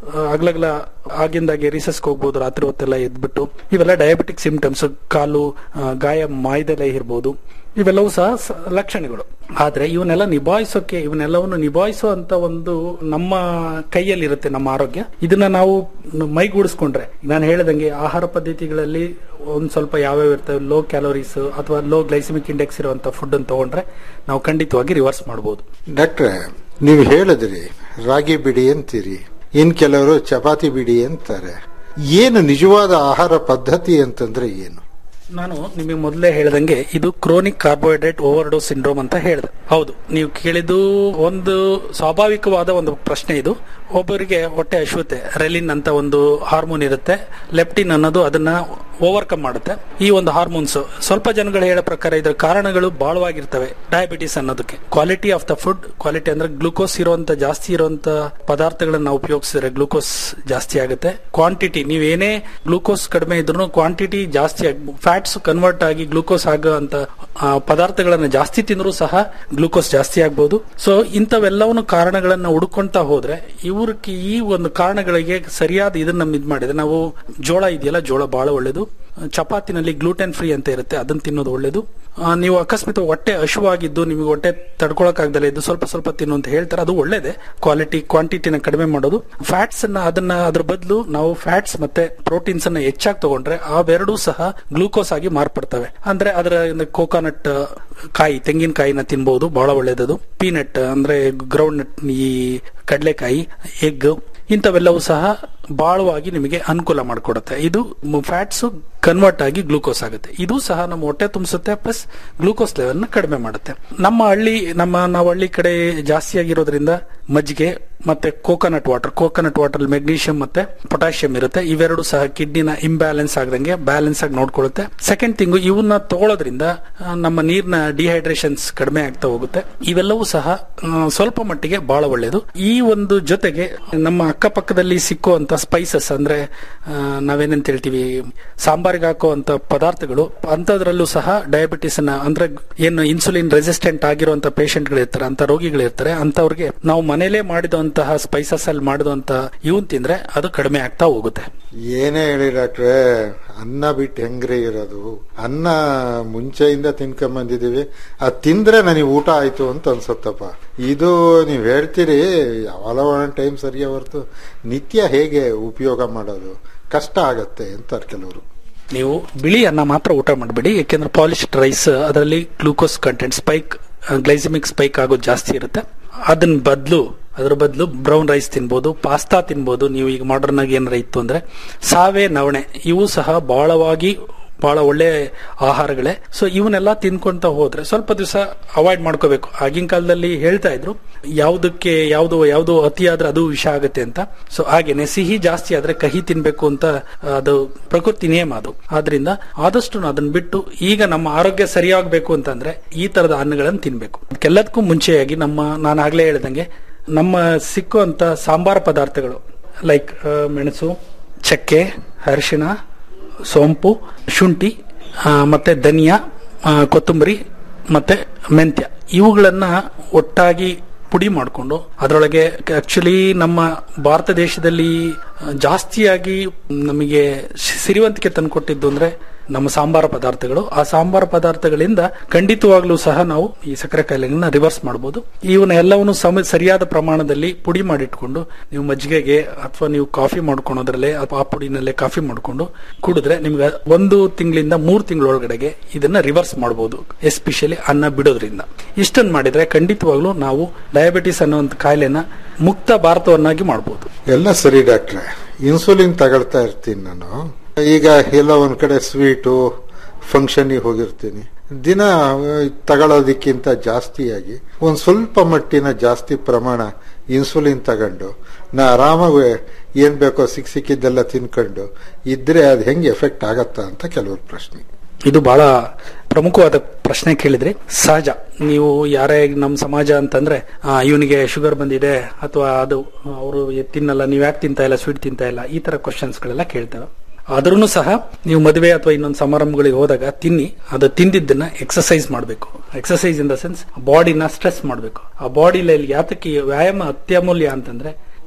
ಆಗ್ಲಗ್ಲ ಆಗಿಂದಾಗೆ ರಿಸಸ್ಗೆ ಹೋಗ್ಬೋದು ರಾತ್ರಿ ಹೊತ್ತೆಲ್ಲ ಎದ್ಬಿಟ್ಟು ಇವೆಲ್ಲ ಡಯಾಬಿಟಿಕ್ ಸಿಂಪ್ಟಮ್ಸ್ ಕಾಲು ಆ, ಗಾಯ ಮಾಯ್ದೆಲೆ ಇರ್ಬೋದು ಇವೆಲ್ಲವೂ ಸಹ ಸ- ಲಕ್ಷಣಗಳು ಆದ್ರೆ ಇವನ್ನೆಲ್ಲ ನಿಭಾಯಿಸೋಕೆ ಇವನ್ನೆಲ್ಲವನ್ನು ನಿಭಾಯಿಸುವಂತ ಒಂದು ನಮ್ಮ ಕೈಯಲ್ಲಿರುತ್ತೆ ನಮ್ಮ ಆರೋಗ್ಯ ಇದನ್ನ ನಾವು ಮೈಗೂಡಿಸ್ಕೊಂಡ್ರೆ ನಾನು ಹೇಳಿದಂಗೆ ಆಹಾರ ಪದ್ಧತಿಗಳಲ್ಲಿ ಒಂದ್ ಸ್ವಲ್ಪ ಯಾವ್ಯಾವ ಇರ್ತವೆ ಲೋ ಕ್ಯಾಲೋರೀಸ್ ಅಥವಾ ಲೋ ಗ್ಲೈಸಿಮಿಕ್ ಇಂಡೆಕ್ಸ್ ಇರುವಂತ ಫುಡ್ ಅನ್ನು ತಗೊಂಡ್ರೆ ನಾವು ಖಂಡಿತವಾಗಿ ರಿವರ್ಸ್ ಮಾಡಬಹುದು ಡಾಕ್ಟ್ರೆ ನೀವು ಹೇಳಿದ್ರಿ ರಾಗಿ ಬಿಡಿ ಅಂತೀರಿ ಇನ್ ಕೆಲವರು ಚಪಾತಿ ಬಿಡಿ ಅಂತಾರೆ ಏನು ನಿಜವಾದ ಆಹಾರ ಪದ್ಧತಿ ಅಂತಂದ್ರೆ ಏನು ನಾನು ನಿಮಗೆ ಮೊದಲೇ ಹೇಳ್ದಂಗೆ ಇದು ಕ್ರೋನಿಕ್ ಕಾರ್ಬೋಹೈಡ್ರೇಟ್ ಓವರ್ಡೋಸ್ ಸಿಂಡ್ರೋಮ್ ಅಂತ ಹೇಳಿದೆ ಹೌದು ನೀವು ಕೇಳಿದ್ದು ಒಂದು ಸ್ವಾಭಾವಿಕವಾದ ಒಂದು ಪ್ರಶ್ನೆ ಇದು ಒಬ್ಬರಿಗೆ ಹೊಟ್ಟೆ ಅಶ್ವತೆ ರೆಲಿನ್ ಅಂತ ಒಂದು ಹಾರ್ಮೋನ್ ಇರುತ್ತೆ ಲೆಪ್ಟಿನ್ ಅನ್ನೋದು ಅದನ್ನ ಓವರ್ಕಮ್ ಮಾಡುತ್ತೆ ಈ ಒಂದು ಹಾರ್ಮೋನ್ಸ್ ಸ್ವಲ್ಪ ಜನಗಳು ಹೇಳೋ ಪ್ರಕಾರ ಇದರ ಕಾರಣಗಳು ಬಹಳವಾಗಿರ್ತವೆ ಡಯಾಬಿಟಿಸ್ ಅನ್ನೋದಕ್ಕೆ quality of the food quality ಅಂದ್ರೆ ಗ್ಲೂಕೋಸ್ ಇರುವಂತ ಜಾಸ್ತಿ ಇರುವಂತ ಪದಾರ್ಥಗಳನ್ನ ನಾವು ಉಪಯೋಗಿಸಿದ್ರೆ ಗ್ಲೂಕೋಸ್ ಜಾಸ್ತಿ ಆಗುತ್ತೆ ಕ್ವಾಂಟಿಟಿ ನೀವೇನೇ ಗ್ಲೂಕೋಸ್ ಕಡಿಮೆ ಇದ್ರೂ ಕ್ವಾಂಟಿಟಿ ಜಾಸ್ತಿ ಫ್ಯಾಟ್ಸ್ ಕನ್ವರ್ಟ್ ಆಗಿ ಗ್ಲೂಕೋಸ್ ಆಗುವಂತ ಆ, ಪದಾರ್ಥಗಳನ್ನ ಜಾಸ್ತಿ ತಿಂದರೂ ಸಹ ಗ್ಲೂಕೋಸ್ ಜಾಸ್ತಿ ಆಗ್ಬೋದು ಸೊ ಇಂಥವೆಲ್ಲವನ್ನು ಕಾರಣಗಳನ್ನ ಹುಡುಕೊಂತ ಹೋದ್ರೆ ಇವ್ರಿಗೆ ಈ ಒಂದು ಕಾರಣಗಳಿಗೆ ಸರಿಯಾದ ಇದನ್ನ ಇದ್ ಮಾಡಿದ್ರೆ ನಾವು ಜೋಳ ಇದೆಯಲ್ಲ ಜೋಳ ಬಹಳ ಒಳ್ಳೇದು ಚಪಾತಿನಲ್ಲಿ ಗ್ಲೂಟೆನ್ ಫ್ರೀ ಅಂತ ಇರುತ್ತೆ ಅದನ್ನ ತಿನ್ನೋದು ಒಳ್ಳೇದು ಆ, ನೀವು ಅಕಸ್ಮಾತ್ ಹೊಟ್ಟೆ ಹಶುವಾಗಿದ್ದು ನಿಮಗೆ ಹೊಟ್ಟೆ ತಡ್ಕೊಳಕ್ಕಾಗ್ದಲ್ಲ ಇದ್ದು ಸ್ವಲ್ಪ ಸ್ವಲ್ಪ ತಿನ್ನು ಅಂತ ಹೇಳ್ತಾರೆ ಅದು ಒಳ್ಳೇದೇ ಕ್ವಾಲಿಟಿ ಕ್ವಾಂಟಿಟಿನ ಕಡಿಮೆ ಮಾಡೋದು ಫ್ಯಾಟ್ಸ್ ಅನ್ನ ಅದನ್ನ ಅದ್ರ ಬದಲು ನಾವು ಫ್ಯಾಟ್ಸ್ ಮತ್ತೆ ಪ್ರೋಟೀನ್ಸ್ ಅನ್ನ ಹೆಚ್ಚಾಗಿ ತಗೊಂಡ್ರೆ ಅವೆರಡೂ ಸಹ ಗ್ಲೂಕೋಸ್ ಆಗಿ ಮಾರ್ಪಡ್ತವೆ ಅಂದ್ರೆ ಅದರ ಕೋಕೋನಟ್ ಕಾಯಿ ತೆಂಗಿನಕಾಯಿನ ತಿನ್ಬಹುದು ಬಹಳ ಒಳ್ಳೇದದು ಪೀನಟ್ ಅಂದ್ರೆ ಗ್ರೌಂಡ್ ನಟ್ ಈ ಕಡಲೆಕಾಯಿ ಎಗ್ ಇಂಥವೆಲ್ಲವೂ ಸಹ ಬಾಳವಾಗಿ ನಿಮಗೆ ಅನುಕೂಲ ಮಾಡಿಕೊಡುತ್ತೆ ಇದು ಫ್ಯಾಟ್ಸ್ ಕನ್ವರ್ಟ್ ಆಗಿ ಗ್ಲೂಕೋಸ್ ಆಗುತ್ತೆ ಇದು ಸಹ ನಮ್ಮ ಹೊಟ್ಟೆ ತುಂಬಿಸುತ್ತೆ ಪ್ಲಸ್ ಗ್ಲೂಕೋಸ್ ಲೆವೆಲ್ ಕಡಿಮೆ ಮಾಡುತ್ತೆ ನಮ್ಮ ಹಳ್ಳಿ ನಮ್ಮ ನಾವು ಹಳ್ಳಿ ಕಡೆ ಜಾಸ್ತಿ ಆಗಿರೋದ್ರಿಂದ ಮಜ್ಜಿಗೆ ಮತ್ತೆ coconut water coconut water magnesium ಮತ್ತೆ ಪೊಟ್ಯಾಷಿಯಂ ಇರುತ್ತೆ ಇವೆರಡು ಸಹ ಕಿಡ್ನಿನ ಇಂಬ್ಯಾಲೆನ್ಸ್ ಆಗದಂಗೆ ಬ್ಯಾಲೆನ್ಸ್ ಆಗಿ ನೋಡ್ಕೊಳ್ಳುತ್ತೆ ಸೆಕೆಂಡ್ ಥಿಂಗು ಇವನ್ನ ತಗೊಳ್ಳೋದ್ರಿಂದ ಆ, ನಮ್ಮ ನೀರಿನ ಡಿಹೈಡ್ರೇಷನ್ಸ್ ಕಡಿಮೆ ಆಗ್ತಾ ಹೋಗುತ್ತೆ ಇವೆಲ್ಲವೂ ಸಹ ಆ, ಸ್ವಲ್ಪ ಮಟ್ಟಿಗೆ ಬಹಳ ಒಳ್ಳೆಯದು ಈ ಒಂದು ಜೊತೆಗೆ ನಮ್ಮ ಅಕ್ಕಪಕ್ಕದಲ್ಲಿ ಸಿಕ್ಕುವಂತ ಸ್ಪೈಸಸ್ ಅಂದ್ರೆ ಆ, ನಾವೇನಂತ ಹೇಳ್ತೀವಿ ಸಾಂಬಾರಿಗೆ ಹಾಕುವಂತ ಪದಾರ್ಥಗಳು ಅಂತದ್ರಲ್ಲೂ ಸಹ ಡಯಾಬಿಟಿಸ್ ನ ಅಂದ್ರೆ ಏನು ಇನ್ಸುಲಿನ್ ರೆಸಿಸ್ಟೆಂಟ್ ಆಗಿರುವಂತ ಪೇಷಂಟ್ ಗಳು ಇರ್ತಾರೆ ಅಂತ ರೋಗಿಗಳು ಇರ್ತಾರೆ ಅಂತವ್ರಿಗೆ ನಾವು ಮನೇಲೆ ಮಾಡಿದಂತಹ ಸ್ಪೈಸಸ್ ಅಲ್ಲಿ ಮಾಡಿದಂತ ಇವನ್ ತಿಂದ್ರೆ ಅದು ಕಡಿಮೆ ಆಗ್ತಾ ಹೋಗುತ್ತೆ ಏನೇ ಹೇಳಿ ಡಾಕ್ಟ್ರೆ ಅನ್ನ ಬಿಟ್ಟು ಹೆಂಗ್ರಿ ಇರೋದು ಅನ್ನ ಮುಂಚೆಯಿಂದ ತಿನ್ಕೊಂಡ್ ಬಂದಿದೀವಿ ಅದ್ ತಿಂದ್ರೆ ನನಗೆ ಊಟ ಆಯ್ತು ಅಂತ ಅನ್ಸುತ್ತಪ್ಪ ಇದು ನೀವ್ ಹೇಳ್ತೀರಿ ಯಾವಾಗ ಒಂದೊಂದು ಟೈಮ್ ಸರಿಯ ಹೊರತು ನಿತ್ಯ ಹೇಗೆ ಉಪಯೋಗ ಮಾಡೋದು ಕಷ್ಟ ಆಗತ್ತೆ ಅಂತಾರೆ ಕೆಲವರು ನೀವು ಬಿಳಿ ಅನ್ನ ಮಾತ್ರ ಊಟ ಮಾಡಬೇಡಿ ಯಾಕೆಂದ್ರೆ ಪಾಲಿಶ್ಡ್ ರೈಸ್ ಅದರಲ್ಲಿ glucose content spike glycemic spike ಆಗೋದು ಜಾಸ್ತಿ ಇರುತ್ತೆ ಅದನ್ನ ಬದಲು ಅದ್ರ ಬದಲು ಬ್ರೌನ್ ರೈಸ್ ತಿನ್ಬೋದು ಪಾಸ್ತಾ ತಿನ್ಬೋದು ನೀವು ಈಗ ಮಾಡರ್ನ್ ಆಗಿ ಏನಾರ ಇತ್ತು ಅಂದ್ರೆ ಸಾವೆ ನವಣೆ ಇವು ಸಹ ಬಹಳವಾಗಿ ಬಹಳ ಒಳ್ಳೆ ಆಹಾರಗಳೇ ಸೊ ಇವನ್ನೆಲ್ಲ ತಿನ್ಕೊಂತ ಹೋದ್ರೆ ಸ್ವಲ್ಪ ದಿವಸ ಅವಾಯ್ಡ್ ಮಾಡ್ಕೋಬೇಕು ಆಗಿನ ಕಾಲದಲ್ಲಿ ಹೇಳ್ತಾ ಇದ್ರು ಯಾವುದಕ್ಕೆ ಯಾವ್ದು ಯಾವ್ದು ಅತಿ ಆದ್ರೆ ಅದು ವಿಷ ಆಗುತ್ತೆ ಅಂತ ಸೊ ಹಾಗೇನೆ ಸಿಹಿ ಜಾಸ್ತಿ ಆದ್ರೆ ಕಹಿ ತಿನ್ಬೇಕು ಅಂತ ಅದು ಪ್ರಕೃತಿ ನಿಯಮ ಅದು ಆದ್ರಿಂದ ಆದಷ್ಟು ನಾವು ಅದನ್ನ ಬಿಟ್ಟು ಈಗ ನಮ್ಮ ಆರೋಗ್ಯ ಸರಿಯಾಗಬೇಕು ಅಂತಂದ್ರೆ ಈ ತರದ ಅನ್ನಗಳನ್ನು ತಿನ್ಬೇಕು ಅದಕ್ಕೆಲ್ಲದಕ್ಕೂ ಮುಂಚೆಯಾಗಿ ನಮ್ಮ ನಾನು ಆಗ್ಲೇ ಹೇಳ್ದಂಗೆ ನಮ್ಮ ಸಿಕ್ಕುವಂತ ಸಾಂಬಾರ ಪದಾರ್ಥಗಳು ಲೈಕ್ ಮೆಣಸು ಚಕ್ಕೆ ಅರಿಶಿಣ ಸೋಂಪು ಶುಂಠಿ ಆ, ಮತ್ತೆ ಧನಿಯಾ ಆ, ಕೊತ್ತಂಬರಿ ಮತ್ತೆ ಮೆಂತ್ಯ ಇವುಗಳನ್ನ ಒಟ್ಟಾಗಿ ಪುಡಿ ಮಾಡಿಕೊಂಡು ಅದರೊಳಗೆ ಆಕ್ಚುಲಿ ನಮ್ಮ ಭಾರತ ದೇಶದಲ್ಲಿ ಆ, ಜಾಸ್ತಿಯಾಗಿ ನಮಗೆ ಸಿ- ಸಿರಿವಂತಿಕೆ ತಂದುಕೊಟ್ಟಿದ್ದು ಅಂದ್ರೆ ನಮ್ಮ ಸಾಂಬಾರ ಪದಾರ್ಥಗಳು ಆ ಸಾಂಬಾರ ಪದಾರ್ಥಗಳಿಂದ ಖಂಡಿತವಾಗ್ಲೂ ಸಹ ನಾವು ಈ ಸಕ್ಕರೆ ಕಾಯಿಲೆಗಳನ್ನ ರಿವರ್ಸ್ ಮಾಡಬಹುದು ಇವನ್ನ ಎಲ್ಲವನ್ನು ಸಮ ಸರಿಯಾದ ಪ್ರಮಾಣದಲ್ಲಿ ಪುಡಿ ಮಾಡಿಟ್ಕೊಂಡು ನೀವು ಮಜ್ಜಿಗೆಗೆ ಅಥವಾ ನೀವು ಕಾಫಿ ಮಾಡ್ಕೊಳೋದ್ರಲ್ಲೇ ಅಥವಾ ಆ ಪುಡಿನಲ್ಲೇ ಕಾಫಿ ಮಾಡ್ಕೊಂಡು ಕುಡಿದ್ರೆ ನಿಮ್ಗೆ ಒಂದು ತಿಂಗಳಿಂದ ಮೂರು ತಿಂಗಳೊಳಗಡೆಗೆ ಇದನ್ನ ರಿವರ್ಸ್ ಮಾಡಬಹುದು ಎಸ್ಪೆಷಲಿ ಅನ್ನ ಬಿಡೋದ್ರಿಂದ ಇಷ್ಟನ್ನ ಮಾಡಿದ್ರೆ ಖಂಡಿತವಾಗ್ಲೂ ನಾವು ಡಯಾಬಿಟಿಸ್ ಅನ್ನುವಂಥ ಕಾಯಿಲೆನ ಮುಕ್ತ ಭಾರತವನ್ನಾಗಿ ಮಾಡಬಹುದು ಎಲ್ಲ ಸರಿ ಡಾಕ್ಟ್ರೆ ಇನ್ಸುಲಿನ್ ತಗೊಳ್ತಾ ಇರ್ತೀನಿ ನಾನು ಈಗ ಎಲ್ಲ ಒಂದ್ ಕಡೆ ಸ್ವೀಟು ಫಂಕ್ಷನ್ಗೆ ಹೋಗಿರ್ತೀನಿ ದಿನ ಆ, ತಗೊಳ್ಳೋದಕ್ಕಿಂತ ಜಾಸ್ತಿಯಾಗಿ ಒಂದ್ ಸ್ವಲ್ಪ ಮಟ್ಟಿನ ಜಾಸ್ತಿ ಪ್ರಮಾಣ ಇನ್ಸುಲಿನ್ ತಗೊಂಡು ನಾ ಆರಾಮಾಗಿ ಏನ್ ಬೇಕೋ ಸಿಕ್ ಸಿಕ್ಕಿದ್ದೆಲ್ಲ ತಿನ್ಕೊಂಡು ಇದ್ರೆ ಅದು ಹೆಂಗೆ ಎಫೆಕ್ಟ್ ಆಗತ್ತಾ ಅಂತ ಕೆಲವ್ರ ಪ್ರಶ್ನೆ ಇದು ಬಹಳ ಪ್ರಮುಖವಾದ ಪ್ರಶ್ನೆ ಕೇಳಿದ್ರಿ ಸಹಜ ನೀವು ಯಾರೇ ನಮ್ಮ ಸಮಾಜ ಅಂತಂದ್ರೆ ಇವನಿಗೆ ಶುಗರ್ ಬಂದಿದೆ ಅಥವಾ ಅದು ಅವರು ತಿನ್ನಲ್ಲ ನೀವು ಯಾಕೆ ತಿಂತಾ ಇಲ್ಲ ಸ್ವೀಟ್ ತಿಂತಾ ಇಲ್ಲ ಈ ತರ ಕ್ವಶನ್ಸ್ ಗಳೆಲ್ಲ ಕೇಳ್ತೇವೆ ಆದ್ರೂ ಸಹ ನೀವು ಮದುವೆ ಅಥವಾ ಇನ್ನೊಂದು ಸಮಾರಂಭಗಳಿಗೆ ಹೋದಾಗ ತಿನ್ನಿ ಅದು ತಿಂದಿದ್ದನ್ನ ಎಕ್ಸಸೈಸ್ ಮಾಡಬೇಕು ಎಕ್ಸಸೈಸ್ ಇನ್ ದ ಸೆನ್ಸ್ ಬಾಡಿನ ಸ್ಟ್ರೆಸ್ ಮಾಡಬೇಕು ಆ ಬಾಡಿಲಿ ಯಾತಕ್ಕೆ ಈ ವ್ಯಾಯಾಮ ಅತ್ಯಮೂಲ್ಯ ಅಂತಂದ್ರೆ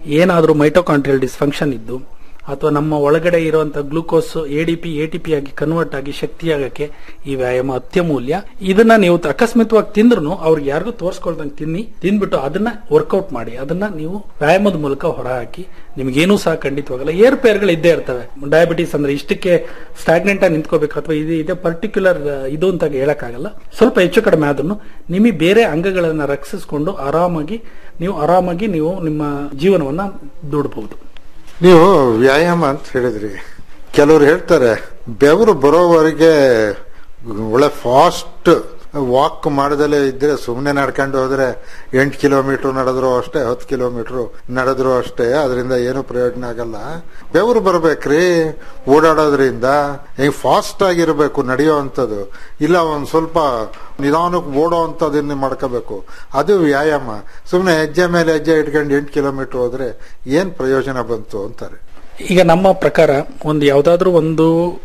ಏನಾದರೂ ಮೈಟೋಕಾಂಟ್ರಿಯಲ್ ಡಿಸ್ಫಂಕ್ಷನ್ ಇದ್ದು ಅಥವಾ ನಮ್ಮ ಒಳಗಡೆ ಇರುವಂತಹ ಗ್ಲೂಕೋಸ್ ಎಡಿಪಿ ಎಟಿಪಿ ಆಗಿ ಕನ್ವರ್ಟ್ ಆಗಿ ಶಕ್ತಿಯಾಗಕ್ಕೆ ಈ ವ್ಯಾಯಾಮ ಅತ್ಯಮೂಲ್ಯ ಇದನ್ನ ನೀವು ಅಕಸ್ಮಿತವಾಗಿ ತಿಂದ್ರು ಅವ್ರಿಗೆ ಯಾರಿಗೂ ತೋರಿಸ್ಕೊಳ್ದಂಗೆ ತಿನ್ನಿ ತಿಂದ್ಬಿಟ್ಟು ಅದನ್ನ ವರ್ಕೌಟ್ ಮಾಡಿ ಅದನ್ನ ನೀವು ವ್ಯಾಯಾಮದ ಮೂಲಕ ಹೊರಹಾಕಿ ನಿಮ್ಗೇನೂ ಸಹ ಖಂಡಿತವಾಗಲ್ಲ ಏರ್ಪೇರ್ಗಳು ಇದ್ದೇ ಇರ್ತವೆ ಡಯಾಬಿಟಿಸ್ ಅಂದ್ರೆ ಇಷ್ಟಕ್ಕೆ ಸ್ಟಾಗ್ನೆಂಟ್ ಆಗಿ ನಿಂತ್ಕೋಬೇಕು ಅಥವಾ ಇದು ಇದೆ ಪರ್ಟಿಕ್ಯುಲರ್ ಇದು ಅಂತ ಹೇಳಕ್ಕಾಗಲ್ಲ ಸ್ವಲ್ಪ ಹೆಚ್ಚು ಕಡಿಮೆ ಆದ್ರೂ ನಿಮಗೆ ಬೇರೆ ಅಂಗಗಳನ್ನ ರಕ್ಷಿಸಿಕೊಂಡು ಆರಾಮಾಗಿ ನೀವು ಆರಾಮಾಗಿ ನೀವು ನಿಮ್ಮ ಜೀವನವನ್ನ ದೂಡಬಹುದು ನೀವು ವ್ಯಾಯಾಮ ಅಂತ ಹೇಳಿದ್ರಿ ಕೆಲವ್ರು ಹೇಳ್ತಾರೆ ಬೆವರು ಬರೋವರೆಗೆ ಒಳ್ಳೆ ಫಾಸ್ಟ್ ವಾಕ್ ಮಾಡದಲ್ಲೇ ಇದ್ರೆ ಸುಮ್ಮನೆ ನಡ್ಕೊಂಡು ಹೋದ್ರೆ ಎಂಟು ಕಿಲೋಮೀಟರ್ ನಡೆದ್ರು ಅಷ್ಟೇ ಹತ್ತು ಕಿಲೋಮೀಟರ್ ನಡೆದ್ರು ಅಷ್ಟೇ ಅದರಿಂದ ಏನು ಪ್ರಯೋಜನ ಆಗಲ್ಲ ಬೆವರು ಬರ್ಬೇಕ್ರಿ ಓಡಾಡೋದ್ರಿಂದ ಹಿಂಗ್ ಫಾಸ್ಟ್ ಆಗಿರ್ಬೇಕು ನಡೆಯೋ ಅಂಥದ್ದು ಇಲ್ಲ ಒಂದ್ ಸ್ವಲ್ಪ ನಿಧಾನಕ್ಕೆ ಓಡೋ ಅಂಥದ್ದನ್ನ ಮಾಡ್ಕೋಬೇಕು ಅದು ವ್ಯಾಯಾಮ ಸುಮ್ಮನೆ ಹೆಜ್ಜೆ ಮೇಲೆ ಹೆಜ್ಜೆ ಇಟ್ಕೊಂಡು ಎಂಟು ಕಿಲೋಮೀಟರ್ ಹೋದ್ರೆ ಏನ್ ಪ್ರಯೋಜನ ಬಂತು ಅಂತಾರೆ ಈಗ ನಮ್ಮ ಪ್ರಕಾರ ಒಂದು ಯಾವ್ದಾದ್ರು ಒಂದು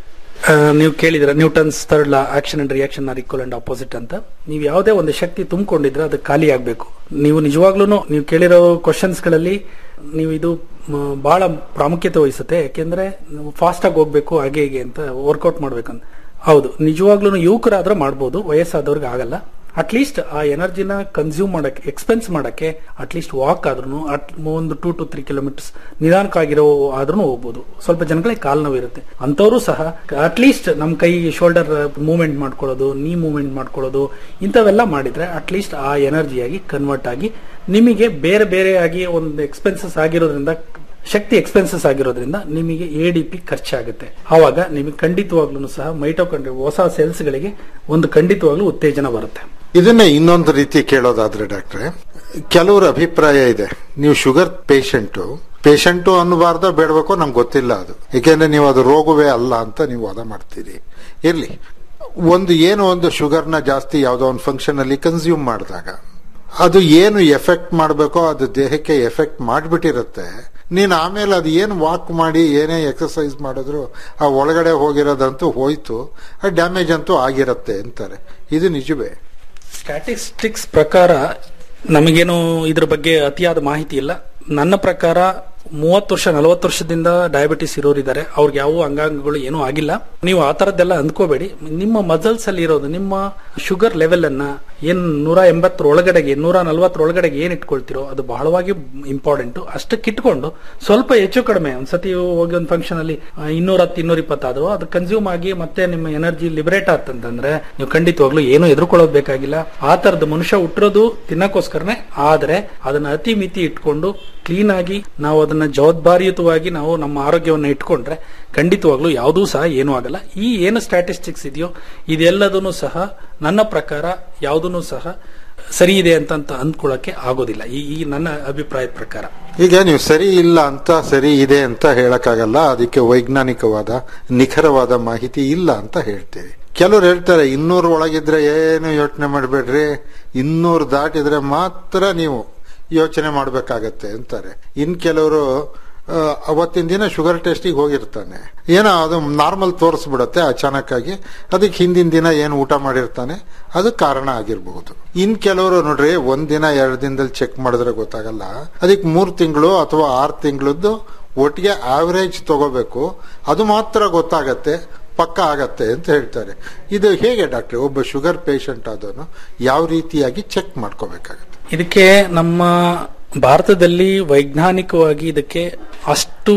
ಆ, ನೀವು ಕೇಳಿದ್ರೆ Newton's third law action and reaction are equal and opposite ಅಂತ ನೀವು ಯಾವುದೇ ಒಂದು ಶಕ್ತಿ ತುಂಬಿಕೊಂಡಿದ್ರೆ ಅದು ಖಾಲಿ ಆಗ್ಬೇಕು ನೀವು ನಿಜವಾಗ್ಲೂ ನೀವು ಕೇಳಿರೋ ಕ್ವಶನ್ಸ್ ಗಳಲ್ಲಿ ನೀವು ಇದು ಮ, ಬಹಳ ಪ್ರಾಮುಖ್ಯತೆ ವಹಿಸುತ್ತೆ ಯಾಕೆಂದ್ರೆ ಫಾಸ್ಟ್ ಆಗಿ ಹೋಗ್ಬೇಕು ಹಾಗೆ ಹೀಗೆ ಅಂತ ವರ್ಕೌಟ್ ಮಾಡ್ಬೇಕಂತ ಹೌದು ನಿಜವಾಗ್ಲೂ ಯುವಕರಾದ್ರೆ ಮಾಡ್ಬೋದು ವಯಸ್ಸಾದವ್ರಿಗೆ ಆಗಲ್ಲ ಅಟ್ಲೀಸ್ಟ್ ಆ ಎನರ್ಜಿನ ಕನ್ಸ್ಯೂಮ್ ಮಾಡಕ್ಕೆ ಎಕ್ಸ್ಪೆನ್ಸ್ ಮಾಡಕ್ಕೆ ಅಟ್ಲೀಸ್ಟ್ ವಾಕ್ ಆದ್ರೂ ಒಂದು ಟೂ ಟು ತ್ರೀ ಕಿಲೋಮೀಟರ್ಸ್ ನಿಧಾನಕ್ಕಾಗಿರೋ ಆದ್ರೂ ಹೋಗ್ಬೋದು ಸ್ವಲ್ಪ ಜನಗಳಿಗೆ ಕಾಲ್ ನೋವು ಇರುತ್ತೆ ಅಂತವರು ಸಹ ಅಟ್ಲೀಸ್ಟ್ ನಮ್ಮ ಕೈ ಶೋಲ್ಡರ್ ಮೂವ್ಮೆಂಟ್ ಮಾಡ್ಕೊಳ್ಳೋದು ನೀ ಮೂವ್ಮೆಂಟ್ ಮಾಡ್ಕೊಳ್ಳೋದು ಇಂಥವೆಲ್ಲ ಮಾಡಿದ್ರೆ ಅಟ್ಲೀಸ್ಟ್ ಆ ಎನರ್ಜಿಯಾಗಿ ಕನ್ವರ್ಟ್ ಆಗಿ ನಿಮಗೆ ಬೇರೆ ಬೇರೆ ಆಗಿ ಒಂದು ಎಕ್ಸ್ಪೆನ್ಸಸ್ ಆಗಿರೋದ್ರಿಂದ ಶಕ್ತಿ ಎಕ್ಸ್ಪೆನ್ಸಸ್ ಆಗಿರೋದ್ರಿಂದ ನಿಮಗೆ ಎ ಡಿ ಪಿ ಖರ್ಚಾಗುತ್ತೆ ಆವಾಗ ನಿಮಗೆ ಖಂಡಿತವಾಗ್ಲೂ ಸಹ ಮೈಟೋಕಾಂಡ್ರಿಯ ಹೊಸ ಸೆಲ್ಸ್ಗಳಿಗೆ ಒಂದು ಖಂಡಿತವಾಗ್ಲೂ ಉತ್ತೇಜನ ಬರುತ್ತೆ ಇದನ್ನೇ ಇನ್ನೊಂದು ರೀತಿ ಕೇಳೋದಾದ್ರೆ ಡಾಕ್ಟ್ರೆ ಕೆಲವ್ರ ಅಭಿಪ್ರಾಯ ಇದೆ ನೀವು ಶುಗರ್ ಪೇಷಂಟು ಪೇಷಂಟು ಅನ್ನಬಾರ್ದ ಬೇಡಬೇಕೋ ನಮ್ಗೆ ಗೊತ್ತಿಲ್ಲ ಅದು ಏಕೆಂದ್ರೆ ನೀವು ಅದು ರೋಗವೇ ಅಲ್ಲ ಅಂತ ನೀವು ವಾದ ಮಾಡ್ತೀರಿ ಇರ್ಲಿ ಒಂದು ಏನು ಒಂದು ಶುಗರ್ನ ಜಾಸ್ತಿ ಯಾವುದೋ ಒಂದು ಫಂಕ್ಷನ್ ಅಲ್ಲಿ ಕನ್ಸ್ಯೂಮ್ ಮಾಡಿದಾಗ ಅದು ಏನು ಎಫೆಕ್ಟ್ ಮಾಡಬೇಕೋ ಅದು ದೇಹಕ್ಕೆ ಎಫೆಕ್ಟ್ ಮಾಡಿಬಿಟ್ಟಿರುತ್ತೆ ನೀನು ಆಮೇಲೆ ಅದು ಏನು ವಾಕ್ ಮಾಡಿ ಏನೇ ಎಕ್ಸರ್ಸೈಸ್ ಮಾಡಿದ್ರು ಆ ಒಳಗಡೆ ಹೋಗಿರೋದಂತೂ ಹೋಯ್ತು ಆ ಡ್ಯಾಮೇಜ್ ಅಂತೂ ಆಗಿರತ್ತೆ ಅಂತಾರೆ ಇದು ನಿಜವೇ ಸ್ಟ್ಯಾಟಿಸ್ಟಿಕ್ಸ್ ಪ್ರಕಾರ ನಮಗೇನು ಇದ್ರ ಬಗ್ಗೆ ಅತಿಯಾದ ಮಾಹಿತಿ ಇಲ್ಲ ನನ್ನ ಪ್ರಕಾರ ಮೂವತ್ತು ವರ್ಷ ನಲವತ್ತು ವರ್ಷದಿಂದ ಡಯಾಬಿಟಿಸ್ ಇರೋರಿದ್ದಾರೆ ಅವ್ರಿಗೆ ಯಾವ ಅಂಗಾಂಗಗಳು ಏನೂ ಆಗಿಲ್ಲ ನೀವು ಆ ತರದ್ದೆಲ್ಲ ಅಂದ್ಕೋಬೇಡಿ ನಿಮ್ಮ ಮಸಲ್ಸ್ ಅಲ್ಲಿ ಇರೋದು ನಿಮ್ಮ ಶುಗರ್ ಲೆವೆಲ್ ಅನ್ನ ಏನ್ ನೂರ ಎಂಬತ್ತರ ಒಳಗಡೆಗೆ ನೂರ ನಲವತ್ತರ ಒಳಗಡೆಗೆ ಏನ್ ಇಟ್ಕೊಳ್ತಿರೋ ಅದು ಬಹಳವಾಗಿ ಇಂಪಾರ್ಟೆಂಟ್ ಅಷ್ಟಕ್ಕೆ ಇಟ್ಕೊಂಡು ಸ್ವಲ್ಪ ಹೆಚ್ಚು ಕಡಿಮೆ ಒಂದ್ಸತಿ ಹೋಗಿ ಒಂದು ಫಂಕ್ಷನ್ ಅಲ್ಲಿ ಆ, ಇನ್ನೂರ ಹತ್ತು ಇನ್ನೂರ ಇಪ್ಪತ್ತಾದ್ರು ಅದು ಕನ್ಸ್ಯೂಮ್ ಆಗಿ ಮತ್ತೆ ನಿಮ್ಮ ಎನರ್ಜಿ ಲಿಬರೇಟ್ ಆತಂತಂದ್ರೆ ನೀವು ಖಂಡಿತವಾಗ್ಲೂ ಏನು ಎದುರ್ಕೊಳ್ಳೋದು ಬೇಕಾಗಿಲ್ಲ ಆ ತರದ ಮನುಷ್ಯ ಹುಟ್ಟಿರೋದು ತಿನ್ನಕ್ಕೋಸ್ಕರನೇ ಆದ್ರೆ ಅದನ್ನ ಅತಿ ಮಿತಿ ಇಟ್ಕೊಂಡು ಕ್ಲೀನ್ ಆಗಿ ನಾವು ಅದನ್ನ ಜವಾಬ್ದಾರಿಯುತವಾಗಿ ನಾವು ನಮ್ಮ ಆರೋಗ್ಯವನ್ನ ಇಟ್ಕೊಂಡ್ರೆ ಖಂಡಿತವಾಗ್ಲೂ ಯಾವುದೂ ಸಹ ಏನೂ ಆಗಲ್ಲ ಈ ಏನು ಸ್ಟ್ಯಾಟಿಸ್ಟಿಕ್ಸ್ ಇದೆಯೋ ಇದೆಲ್ಲದನ್ನು ಸಹ ನನ್ನ ಪ್ರಕಾರ ಯಾವುದನ್ನು ಸಹ ಸರಿ ಇದೆ ಅಂತ ಅಂತ ಅಂದ್ಕೊಳ್ಳಕ್ಕೆ ಆಗೋದಿಲ್ಲ ಈ ಈ ನನ್ನ ಅಭಿಪ್ರಾಯದ ಪ್ರಕಾರ ಈಗ ನೀವು ಸರಿ ಇಲ್ಲ ಅಂತ ಸರಿ ಇದೆ ಅಂತ ಹೇಳಕ್ಕಾಗಲ್ಲ ಅದಕ್ಕೆ ವೈಜ್ಞಾನಿಕವಾದ ನಿಖರವಾದ ಮಾಹಿತಿ ಇಲ್ಲ ಅಂತ ಹೇಳ್ತೀವಿ ಕೆಲವ್ರು ಹೇಳ್ತಾರೆ ಇನ್ನೂರು ಒಳಗಿದ್ರೆ ಏನು ಯೋಚನೆ ಮಾಡಬೇಡ್ರಿ ಇನ್ನೂರು ದಾಟಿದ್ರೆ ಮಾತ್ರ ನೀವು ಯೋಚನೆ ಮಾಡಬೇಕಾಗತ್ತೆ ಅಂತಾರೆ ಇನ್ ಕೆಲವರು ಆ, ಅವತ್ತಿನ ದಿನ ಶುಗರ್ ಟೆಸ್ಟಿಗೆ ಹೋಗಿರ್ತಾನೆ ಏನೋ ಅದು ನಾರ್ಮಲ್ ತೋರಿಸ್ಬಿಡತ್ತೆ ಅಚಾನಕ್ ಆಗಿ ಅದಕ್ಕೆ ಹಿಂದಿನ ದಿನ ಏನು ಊಟ ಮಾಡಿರ್ತಾನೆ ಅದು ಕಾರಣ ಆಗಿರಬಹುದು ಇನ್ ಕೆಲವರು ನೋಡ್ರಿ ಒಂದ್ ದಿನ ಎರಡು ದಿನದಲ್ಲಿ ಚೆಕ್ ಮಾಡಿದ್ರೆ ಗೊತ್ತಾಗಲ್ಲ ಅದಕ್ಕೆ ಮೂರ್ ತಿಂಗಳು ಅಥವಾ ಆರು ತಿಂಗಳದ್ದು ಒಟ್ಟಿಗೆ ಆವರೇಜ್ ತಗೋಬೇಕು ಅದು ಮಾತ್ರ ಗೊತ್ತಾಗತ್ತೆ ಪಕ್ಕ ಆಗತ್ತೆ ಅಂತ ಹೇಳ್ತಾರೆ ಇದು ಹೇಗೆ ಡಾಕ್ಟ್ರೆ ಒಬ್ಬ ಶುಗರ್ ಪೇಷಂಟ್ ಆದವನು ಯಾವ ರೀತಿಯಾಗಿ ಚೆಕ್ ಮಾಡ್ಕೋಬೇಕಾಗತ್ತೆ ಇದಕ್ಕೆ ನಮ್ಮ ಭಾರತದಲ್ಲಿ ವೈಜ್ಞಾನಿಕವಾಗಿ ಇದಕ್ಕೆ ಅಷ್ಟು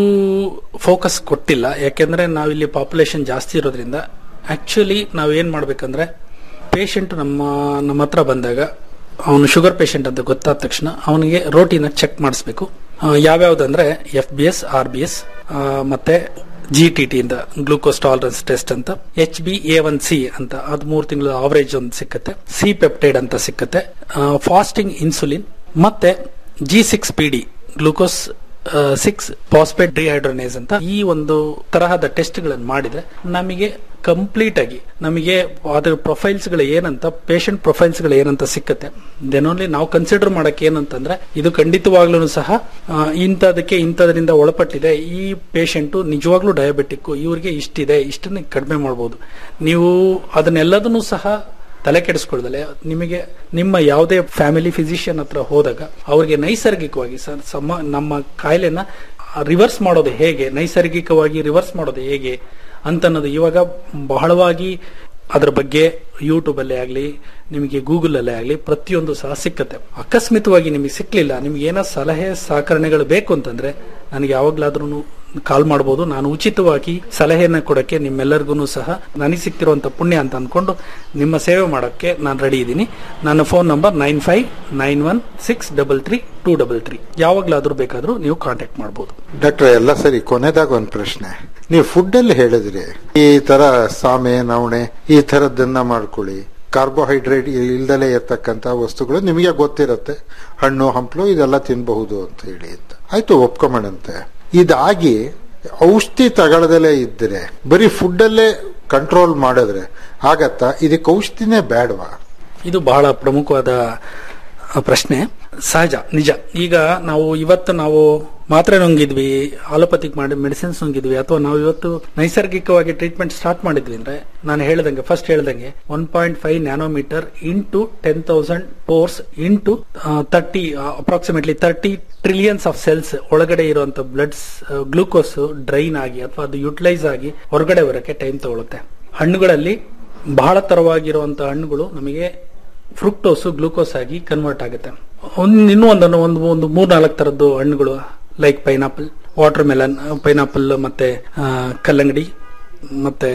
ಫೋಕಸ್ ಕೊಟ್ಟಿಲ್ಲ ಯಾಕೆಂದ್ರೆ ನಾವಿಲ್ಲಿ ಪಾಪ್ಯುಲೇಷನ್ ಜಾಸ್ತಿ ಇರೋದ್ರಿಂದ ಆಕ್ಚುಲಿ ನಾವ್ ಏನ್ ಮಾಡ್ಬೇಕಂದ್ರೆ ಪೇಷಂಟ್ ನಮ್ಮ ನಮ್ಮ ಹತ್ರ ಬಂದಾಗ ಅವನು ಶುಗರ್ ಪೇಷಂಟ್ ಅಂತ ಗೊತ್ತಾದ ತಕ್ಷಣ ಅವನಿಗೆ ರೋಟಿನ ಚೆಕ್ ಮಾಡಿಸ್ಬೇಕು ಯಾವ್ಯಾವ್ದಂದ್ರೆ F B S R B S ಮತ್ತೆ ಜಿ ಟಿ ಟಿ ಅಂತ ಗ್ಲೂಕೋಸ್ ಟಾಲರೆನ್ಸ್ ಟೆಸ್ಟ್ ಅಂತ H B A one C ಅಂತ ಅದು ಮೂರು ತಿಂಗಳ ಅವರೇಜ್ ಒಂದು ಸಿಕ್ಕತ್ತೆ ಸಿ ಪೆಪ್ಟೈಡ್ ಅಂತ ಸಿಕ್ಕತ್ತೆ ಫಾಸ್ಟಿಂಗ್ ಇನ್ಸುಲಿನ್ ಮತ್ತೆ G six P D glucose six phosphate dehydrogenase ಅಂತ ಈ ಒಂದು ತರಹದ ಟೆಸ್ಟ್ ಗಳನ್ನು ಮಾಡಿದ್ರೆ ನಮಗೆ ಕಂಪ್ಲೀಟ್ ಆಗಿ ನಮಗೆ ಅದರ ಪ್ರೊಫೈಲ್ಸ್ ಗಳು ಏನಂತ ಪೇಷಂಟ್ ಪ್ರೊಫೈಲ್ಸ್ ಗಳು ಏನಂತ ಸಿಕ್ಕತ್ತೆ ದೆನ್ ಓನ್ಲಿ ನಾವು ಕನ್ಸಿಡರ್ ಮಾಡಕ್ಕೆ ಏನಂತಂದ್ರೆ ಇದು ಖಂಡಿತವಾಗ್ಲೂ ಸಹ ಆ, ಇಂಥದಕ್ಕೆ ಇಂಥದ್ರಿಂದ ಒಳಪಟ್ಟಿದೆ ಈ ಪೇಷಂಟ್ ನಿಜವಾಗ್ಲೂ ಡಯಾಬಿಟಿಕ್ ಇವ್ರಿಗೆ ಇಷ್ಟಿದೆ ಇಷ್ಟನ್ನ ಕಡಿಮೆ ಮಾಡಬಹುದು ನೀವು ಅದನ್ನೆಲ್ಲದನ್ನು ಸಹ ತಲೆ ಕೆಡಿಸ್ಕೊಳ್ದಲೆ ನಿಮಗೆ ನಿಮ್ಮ ಯಾವುದೇ ಫ್ಯಾಮಿಲಿ ಫಿಸಿಷಿಯನ್ ಹತ್ರ ಹೋದಾಗ ಅವರಿಗೆ ನೈಸರ್ಗಿಕವಾಗಿ ಸ- ಸಮ ನಮ್ಮ ಕಾಯಿಲೆನ ರಿವರ್ಸ್ ಮಾಡೋದು ಹೇಗೆ ನೈಸರ್ಗಿಕವಾಗಿ ರಿವರ್ಸ್ ಮಾಡೋದು ಹೇಗೆ ಅಂತನ್ನೋದು ಇವಾಗ ಬಹಳವಾಗಿ ಅದರ ಬಗ್ಗೆ ಯೂಟ್ಯೂಬ್ ಅಲ್ಲೇ ಆಗಲಿ ನಿಮಗೆ ಗೂಗಲ್ ಅಲ್ಲೇ ಆಗಲಿ ಪ್ರತಿಯೊಂದು ಸಹ ಸಿಕ್ಕತ್ತೆ ಅಕಸ್ಮಿತವಾಗಿ ನಿಮಗೆ ಸಿಕ್ಲಿಲ್ಲ ನಿಮ್ಗೆ ಏನೋ ಸಲಹೆ ಸಹಕರಣೆಗಳು ಬೇಕು ಅಂತಂದ್ರೆ ನನಗೆ ಯಾವಾಗ್ಲಾದ್ರೂ ಕಾಲ್ ಮಾಡಬಹುದು ನಾನು ಉಚಿತವಾಗಿ ಸಲಹೆಯನ್ನು ಕೊಡಕ್ಕೆ ನಿಮ್ಮೆಲ್ಲರಿಗೂ ಸಹ ನನಗೆ ಸಿಕ್ತಿರುವಂತ ಪುಣ್ಯ ಅಂತ ಅನ್ಕೊಂಡು ನಿಮ್ಮ ಸೇವೆ ಮಾಡೋಕ್ಕೆ ನಾನು ರೆಡಿ ಇದ್ದೀನಿ ನನ್ನ phone number nine five nine one six double three two double three ಯಾವಾಗ್ಲಾದ್ರೂ ಬೇಕಾದ್ರೂ ನೀವು ಕಾಂಟ್ಯಾಕ್ಟ್ ಮಾಡಬಹುದು ಡಾಕ್ಟರ್ ಎಲ್ಲ ಸರಿ ಕೊನೆದಾಗ ಒಂದು ಪ್ರಶ್ನೆ ನೀವು ಫುಡ್ ಅಲ್ಲಿ ಹೇಳಿದ್ರಿ ಈ ತರ ಸಾಮೆ ನವಣೆ ಈ ತರದ್ದನ್ನ ಮಾಡ್ಕೊಳ್ಳಿ ಕಾರ್ಬೋಹೈಡ್ರೇಟ್ ಇಲ್ದಲೇ ಇರ್ತಕ್ಕಂತ ವಸ್ತುಗಳು ನಿಮಗೆ ಗೊತ್ತಿರುತ್ತೆ ಹಣ್ಣು ಹಂಪಲು ಇದೆಲ್ಲ ತಿನ್ಬಹುದು ಅಂತ ಹೇಳಿ ಅಂತ ಆಯ್ತು ಒಪ್ಕೊಂಬಣಂತೆ ಇದಾಗಿ ಔಷಧಿ ತಗೊಳ್ಳದಲ್ಲೇ ಇದ್ರೆ ಬರೀ ಫುಡ್ ಅಲ್ಲೇ ಕಂಟ್ರೋಲ್ ಮಾಡಿದ್ರೆ ಆಗತ್ತಾ ಇದಕ್ಕೆ ಔಷಧಿನೇ ಬೇಡವಾ ಇದು ಬಹಳ ಪ್ರಮುಖವಾದ ಆ, ಪ್ರಶ್ನೆ ಸಹಜ ನಿಜ ಈಗ ನಾವು ಇವತ್ತು ನಾವು ಮಾತ್ರೆ ನುಂಗಿದ್ವಿ ಆಲೋಪತಿಕ್ ಮಾಡಿ ಮೆಡಿಸಿನ್ಸ್ ನುಂಗಿದ್ವಿ ಅಥವಾ ನಾವು ಇವತ್ತು ನೈಸರ್ಗಿಕವಾಗಿ ಟ್ರೀಟ್ಮೆಂಟ್ ಸ್ಟಾರ್ಟ್ ಮಾಡಿದ್ವಿ ಅಂದ್ರೆ ನಾನು ಹೇಳ್ದಂಗೆ ಫಸ್ಟ್ ಹೇಳ್ದಂಗೆ one point five nanometer into ten thousand pores into thirty approximately thirty trillions of cells ಒಳಗಡೆ ಇರುವಂತ ಬ್ಲಡ್ಸ್ ಗ್ಲೂಕೋಸ್ ಡ್ರೈನ್ ಆಗಿ ಅಥವಾ ಅದು ಯುಟಿಲೈಸ್ ಆಗಿ ಹೊರಗಡೆ ಬರೋಕ್ಕೆ ಟೈಮ್ ತಗೊಳುತ್ತೆ ಹಣ್ಣುಗಳಲ್ಲಿ ಬಹಳ ತರವಾಗಿರುವಂತಹ ಹಣ್ಣುಗಳು ನಮಗೆ ಫ್ರುಕ್ಟೋಸ್ ಗ್ಲೂಕೋಸ್ ಆಗಿ ಕನ್ವರ್ಟ್ ಆಗುತ್ತೆ ಒಂದ್ ಇನ್ನೂ ಒಂದನ್ನು ಒಂದು ಒಂದು ಮೂರ್ ನಾಲ್ಕು ತರದ್ದು ಹಣ್ಣುಗಳು like pineapple watermelon pineapple ಮತ್ತೆ ಆ, ಕಲ್ಲಂಗಡಿ ಮತ್ತೆ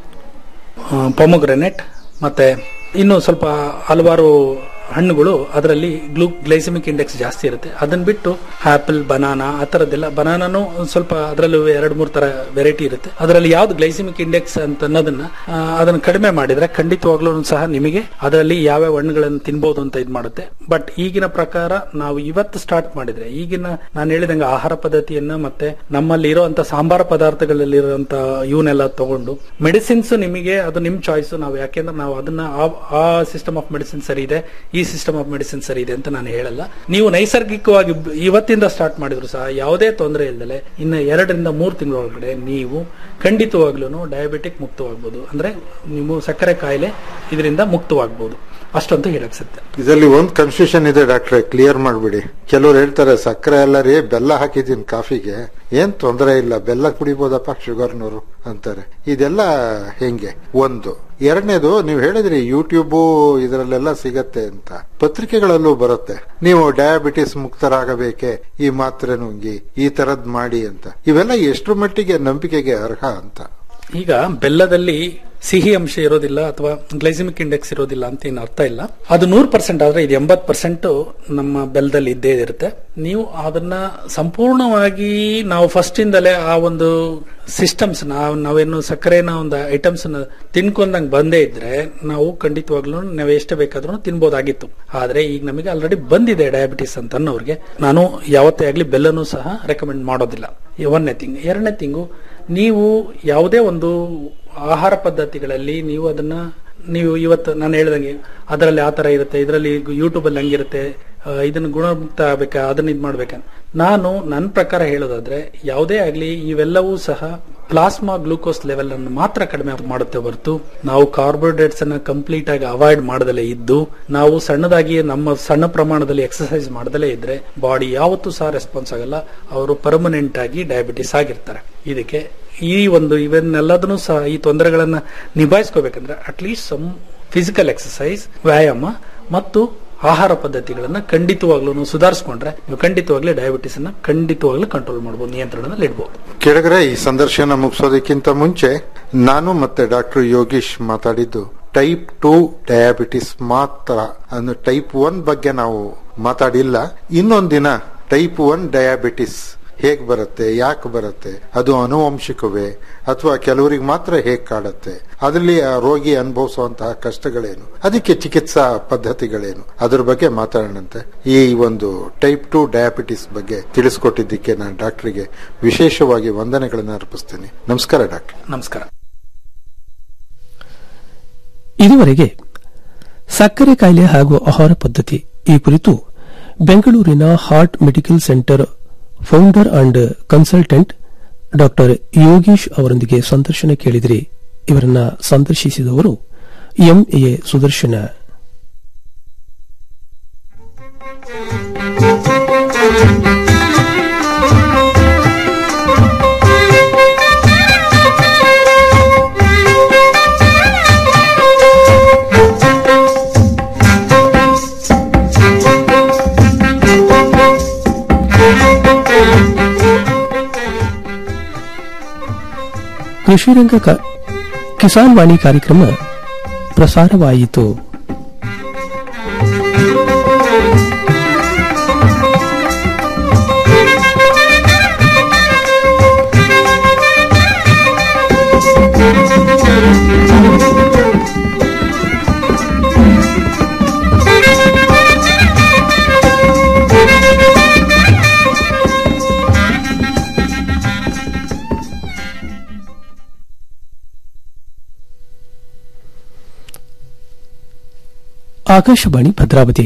ಪೊಮೊಗ್ರೆನೆಟ್ ಮತ್ತೆ ಇನ್ನು ಸ್ವಲ್ಪ ಹಲವಾರು ಹಣ್ಣುಗಳು ಅದರಲ್ಲಿ ಗ್ಲೂ ಗ್ಲೈಸಮಿಕ್ ಇಂಡೆಕ್ಸ್ ಜಾಸ್ತಿ ಇರುತ್ತೆ ಅದನ್ನ ಬಿಟ್ಟು ಆಪಲ್ ಬನಾನಾ ಆ ತರದ್ದೆಲ್ಲ ಬನಾನಾನು ಒಂದ್ ಸ್ವಲ್ಪ ಅದರಲ್ಲೂ ಎರಡು ಮೂರು ತರ ವೆರೈಟಿ ಇರುತ್ತೆ ಅದರಲ್ಲಿ ಯಾವ್ದು ಗ್ಲೈಸಮಿಕ್ ಇಂಡೆಕ್ಸ್ ಅಂತ ಅನ್ನೋದನ್ನ ಆ, ಅದನ್ನ ಕಡಿಮೆ ಮಾಡಿದ್ರೆ ಖಂಡಿತವಾಗ್ಲೂ ಸಹ ನಿಮಗೆ ಅದರಲ್ಲಿ ಯಾವ್ಯಾವ ಹಣ್ಣುಗಳನ್ನು ತಿನ್ಬಹುದು ಅಂತ ಇದು ಮಾಡುತ್ತೆ ಬಟ್ ಈಗಿನ ಪ್ರಕಾರ ನಾವು ಇವತ್ತು ಸ್ಟಾರ್ಟ್ ಮಾಡಿದ್ರೆ ಈಗಿನ ನಾನು ಹೇಳಿದಂಗೆ ಆಹಾರ ಪದ್ಧತಿಯನ್ನ ಮತ್ತೆ ನಮ್ಮಲ್ಲಿ ಇರುವಂತ ಸಾಂಬಾರ ಪದಾರ್ಥಗಳಲ್ಲಿ ಇರುವಂತ ಇವನ್ನೆಲ್ಲ ತಗೊಂಡು ಮೆಡಿಸಿನ್ಸ್ ನಿಮಗೆ ಅದು ನಿಮ್ ಚಾಯ್ಸ್ ನಾವು ಯಾಕೆಂದ್ರೆ ನಾವು ಅದನ್ನ ಆ- ಆ ಸಿಸ್ಟಮ್ ಆಫ್ ಮೆಡಿಸಿನ್ ಸರಿ ಇದೆ ಈ ಸಿಸ್ಟಮ್ ಆಫ್ ಮೆಡಿಸಿನ್ ಸರಿ ಇದೆ ಅಂತ ನಾನು ಹೇಳಲ್ಲ ನೀವು ನೈಸರ್ಗಿಕವಾಗಿ ಬ- ಇವತ್ತಿಂದ ಸ್ಟಾರ್ಟ್ ಮಾಡಿದ್ರು ಸಹ ಯಾವುದೇ ತೊಂದರೆ ಇಲ್ಲದೆ ಇನ್ನು ಎರಡರಿಂದ ಮೂರು ತಿಂಗಳೊಳಗಡೆ ನೀವು ಖಂಡಿತವಾಗ್ಲೂ ಡಯಾಬಿಟಿಕ್ ಮುಕ್ತವಾಗ್ಬೋದು ಅಂದ್ರೆ ನೀವು ಸಕ್ಕರೆ ಕಾಯಿಲೆ ಇದರಿಂದ ಮುಕ್ತವಾಗ್ಬೋದು ಅಷ್ಟಂತೂ ಹೇಳಕ್ ಸತ್ಯ ಇದರಲ್ಲಿ ಒಂದು ಕನ್ಫ್ಯೂಷನ್ ಇದೆ ಡಾಕ್ಟ್ರೆ ಕ್ಲಿಯರ್ ಮಾಡ್ಬಿಡಿ ಕೆಲವ್ರು ಹೇಳ್ತಾರೆ ಸಕ್ಕರೆ ಎಲ್ಲ ರೀ ಬೆಲ್ಲ ಹಾಕಿದೀನಿ ಕಾಫಿಗೆ ಏನ್ ತೊಂದರೆ ಇಲ್ಲ ಬೆಲ್ಲ ಕುಡಿಬೋದಪ್ಪ ಶುಗರ್ನವರು ಅಂತಾರೆ ಇದೆಲ್ಲ ಹೆಂಗೆ ಒಂದು ಎರಡನೇದು ನೀವು ಹೇಳಿದ್ರಿ ಯೂಟ್ಯೂಬ್ ಇದರಲ್ಲೆಲ್ಲ ಸಿಗತ್ತೆ ಅಂತ ಪತ್ರಿಕೆಗಳಲ್ಲೂ ಬರುತ್ತೆ ನೀವು ಡಯಾಬಿಟಿಸ್ ಮುಕ್ತರಾಗಬೇಕೆ ಈ ಮಾತ್ರೆ ನುಂಗಿ ಈ ತರದ್ ಮಾಡಿ ಅಂತ ಇವೆಲ್ಲ ಎಷ್ಟು ಮಟ್ಟಿಗೆ ನಂಬಿಕೆಗೆ ಅರ್ಹ ಅಂತ ಈಗ ಬೆಲ್ಲದಲ್ಲಿ ಸಿಹಿ ಅಂಶ ಇರೋದಿಲ್ಲ ಅಥವಾ ಗ್ಲೈಸಿಮಿಕ್ ಇಂಡೆಕ್ಸ್ ಇರೋದಿಲ್ಲ ಅಂತ ಏನು ಅರ್ಥ ಇಲ್ಲ ಅದು ನೂರು ಪರ್ಸೆಂಟ್ ಆದ್ರೆ ಇದು ಎಂಬತ್ ಪರ್ಸೆಂಟ್ ನಮ್ಮ ಬೆಲ್ಲದಲ್ಲಿ ಇದ್ದೇ ಇರುತ್ತೆ ನೀವು ಅದನ್ನ ಸಂಪೂರ್ಣವಾಗಿ ನಾವು ಫಸ್ಟ್ ಇಂದಲೇ ಆ ಒಂದು ಸಿಸ್ಟಮ್ಸ್ ನಾವು ನಾವೇನು ಸಕ್ಕರೆನ ಒಂದು ಐಟಮ್ಸ್ ತಿನ್ಕೊಂಡಂಗ್ ಬಂದೇ ಇದ್ರೆ ನಾವು ಖಂಡಿತವಾಗ್ಲೂ ನಾವು ಎಷ್ಟು ಬೇಕಾದ್ರೂ ತಿನ್ಬೋದಾಗಿತ್ತು ಆದ್ರೆ ಈಗ ನಮಗೆ ಆಲ್ರೆಡಿ ಬಂದಿದೆ ಡಯಾಬಿಟಿಸ್ ಅಂತ ಅನ್ನೋರಿಗೆ ನಾನು ಯಾವತ್ತೇ ಆಗ್ಲಿ ಬೆಲ್ಲನೂ ಸಹ ರೆಕಮೆಂಡ್ ಮಾಡೋದಿಲ್ಲ ಒಂದನೇ ತಿಂಗ್ ಎರಡನೇ ತಿಂಗು ನೀವು ಯಾವುದೇ ಒಂದು ಆಹಾರ ಪದ್ಧತಿಗಳಲ್ಲಿ ನೀವು ಅದನ್ನ ನೀವು ಇವತ್ತು ನಾನು ಹೇಳ್ದಂಗೆ ಅದರಲ್ಲಿ ಆ ತರ ಇರುತ್ತೆ ಇದರಲ್ಲಿ ಯೂಟ್ಯೂಬ್ ಅಲ್ಲಿ ಹಂಗಿರುತ್ತೆ ಆ, ಇದನ್ನ ಗುಣಮುಕ್ತ ಆಗ್ಬೇಕಾ ಅದನ್ನ ಇದು ಮಾಡ್ಬೇಕಂತ ನಾನು ನನ್ನ ಪ್ರಕಾರ ಹೇಳೋದಾದ್ರೆ ಯಾವುದೇ ಆಗ್ಲಿ ಇವೆಲ್ಲವೂ ಸಹ ಪ್ಲಾಸ್ಮಾ ಗ್ಲೂಕೋಸ್ ಲೆವೆಲ್ ಅನ್ನು ಮಾತ್ರ ಕಡಿಮೆ ಮಾಡುತ್ತೆ ಹೊರತು ನಾವು ಕಾರ್ಬೋಹೈಡ್ರೇಟ್ಸ್ ಅನ್ನ ಕಂಪ್ಲೀಟ್ ಆಗಿ ಅವಾಯ್ಡ್ ಮಾಡದಲೇ ಇದ್ದು ನಾವು ಸಣ್ಣದಾಗಿ ನಮ್ಮ ಸಣ್ಣ ಪ್ರಮಾಣದಲ್ಲಿ ಎಕ್ಸರ್ಸೈಸ್ ಮಾಡದಲೇ ಇದ್ರೆ ಬಾಡಿ ಯಾವತ್ತೂ ಸಹ ರೆಸ್ಪಾನ್ಸ್ ಆಗಲ್ಲ ಅವರು ಪರ್ಮನೆಂಟ್ ಆಗಿ ಡಯಾಬಿಟಿಸ್ ಆಗಿರ್ತಾರೆ ಇದಕ್ಕೆ ಈ ಒಂದು ಇವನ್ನೆಲ್ಲದನ್ನು ಸಹ ಈ ತೊಂದರೆಗಳನ್ನ ನಿಭಾಯಿಸ್ಕೋಬೇಕಂದ್ರೆ ಅಟ್ಲೀಸ್ಟ್ ಸಮ್ ಫಿಸಿಕಲ್ ಎಕ್ಸರ್ಸೈಸ್ ವ್ಯಾಯಾಮ ಮತ್ತು ಆಹಾರ ಪದ್ಧತಿಗಳನ್ನ ಖಂಡಿತವಾಗ್ಲೂ ಸುಧಾರಿಸ್ಕೊಂಡ್ರೆ ನೀವು ಖಂಡಿತವಾಗ್ಲೂ ಡಯಾಬಿಟಿಸ್ ಅನ್ನ ಖಂಡಿತವಾಗ್ಲೂ ಕಂಟ್ರೋಲ್ ಮಾಡಬಹುದು ನಿಯಂತ್ರಣದಲ್ಲಿ ಇಡಬಹುದು ಕೆಳಗರೆ ಈ ಸಂದರ್ಶನ ಮುಗಿಸೋದಕ್ಕಿಂತ ಮುಂಚೆ ನಾನು ಮತ್ತೆ ಡಾಕ್ಟರ್ ಯೋಗೀಶ್ ಮಾತಾಡಿದ್ದು ಟೈಪ್ ಟೂ ಡಯಾಬಿಟಿಸ್ ಮಾತ್ರ ಅಂದ್ರೆ ಟೈಪ್ ಒನ್ ಬಗ್ಗೆ ನಾವು ಮಾತಾಡಿಲ್ಲ ಇನ್ನೊಂದಿನ ಟೈಪ್ ಒನ್ ಡಯಾಬಿಟಿಸ್ ಹೇಗ್ ಬರುತ್ತೆ ಯಾಕೆ ಬರುತ್ತೆ ಅದು ಅನುವಂಶಿಕವೇ ಅಥವಾ ಕೆಲವರಿಗೆ ಮಾತ್ರ ಹೇಗ್ ಕಾಡುತ್ತೆ ಅದರಲ್ಲಿ ಆ ರೋಗಿ ಅನುಭವಿಸುವಂತಹ ಕಷ್ಟಗಳೇನು ಅದಕ್ಕೆ ಚಿಕಿತ್ಸಾ ಪದ್ಧತಿಗಳೇನು ಅದ್ರ ಬಗ್ಗೆ ಮಾತಾಡೋಣಂತೆ ಈ ಒಂದು ಟೈಪ್ ಟು ಡಯಾಬಿಟಿಸ್ ಬಗ್ಗೆ ತಿಳಿಸ್ಕೊಟ್ಟಿದ್ದಕ್ಕೆ ನಾನು ಡಾಕ್ಟರ್ಗೆ ವಿಶೇಷವಾಗಿ ವಂದನೆಗಳನ್ನು ಅರ್ಪಿಸ್ತೇನೆ ನಮಸ್ಕಾರ ಡಾಕ್ಟರ್ ನಮಸ್ಕಾರ ಇದುವರೆಗೆ ಸಕ್ಕರೆ ಕಾಯಿಲೆ ಹಾಗೂ ಆಹಾರ ಪದ್ಧತಿ ಈ ಕುರಿತು ಬೆಂಗಳೂರಿನ heart medical centre founder and consultant doctor Yogish ಅವರೊಂದಿಗೆ ಸಂದರ್ಶನ ಕೇಳಿದಿರಿ ಇವರನ್ನ ಸಂದರ್ಶಿಸಿದವರು ಎಂಎ ಸುದರ್ಶನ ಕೃಷಿ ರಂಗ ಕ- ಕಿಸಾನ್ ವಾಣಿ ಕಾರ್ಯಕ್ರಮ ಪ್ರಸಾರವಾಯಿತು ಆಕಾಶವಾಣಿ ಭದ್ರಾವತಿ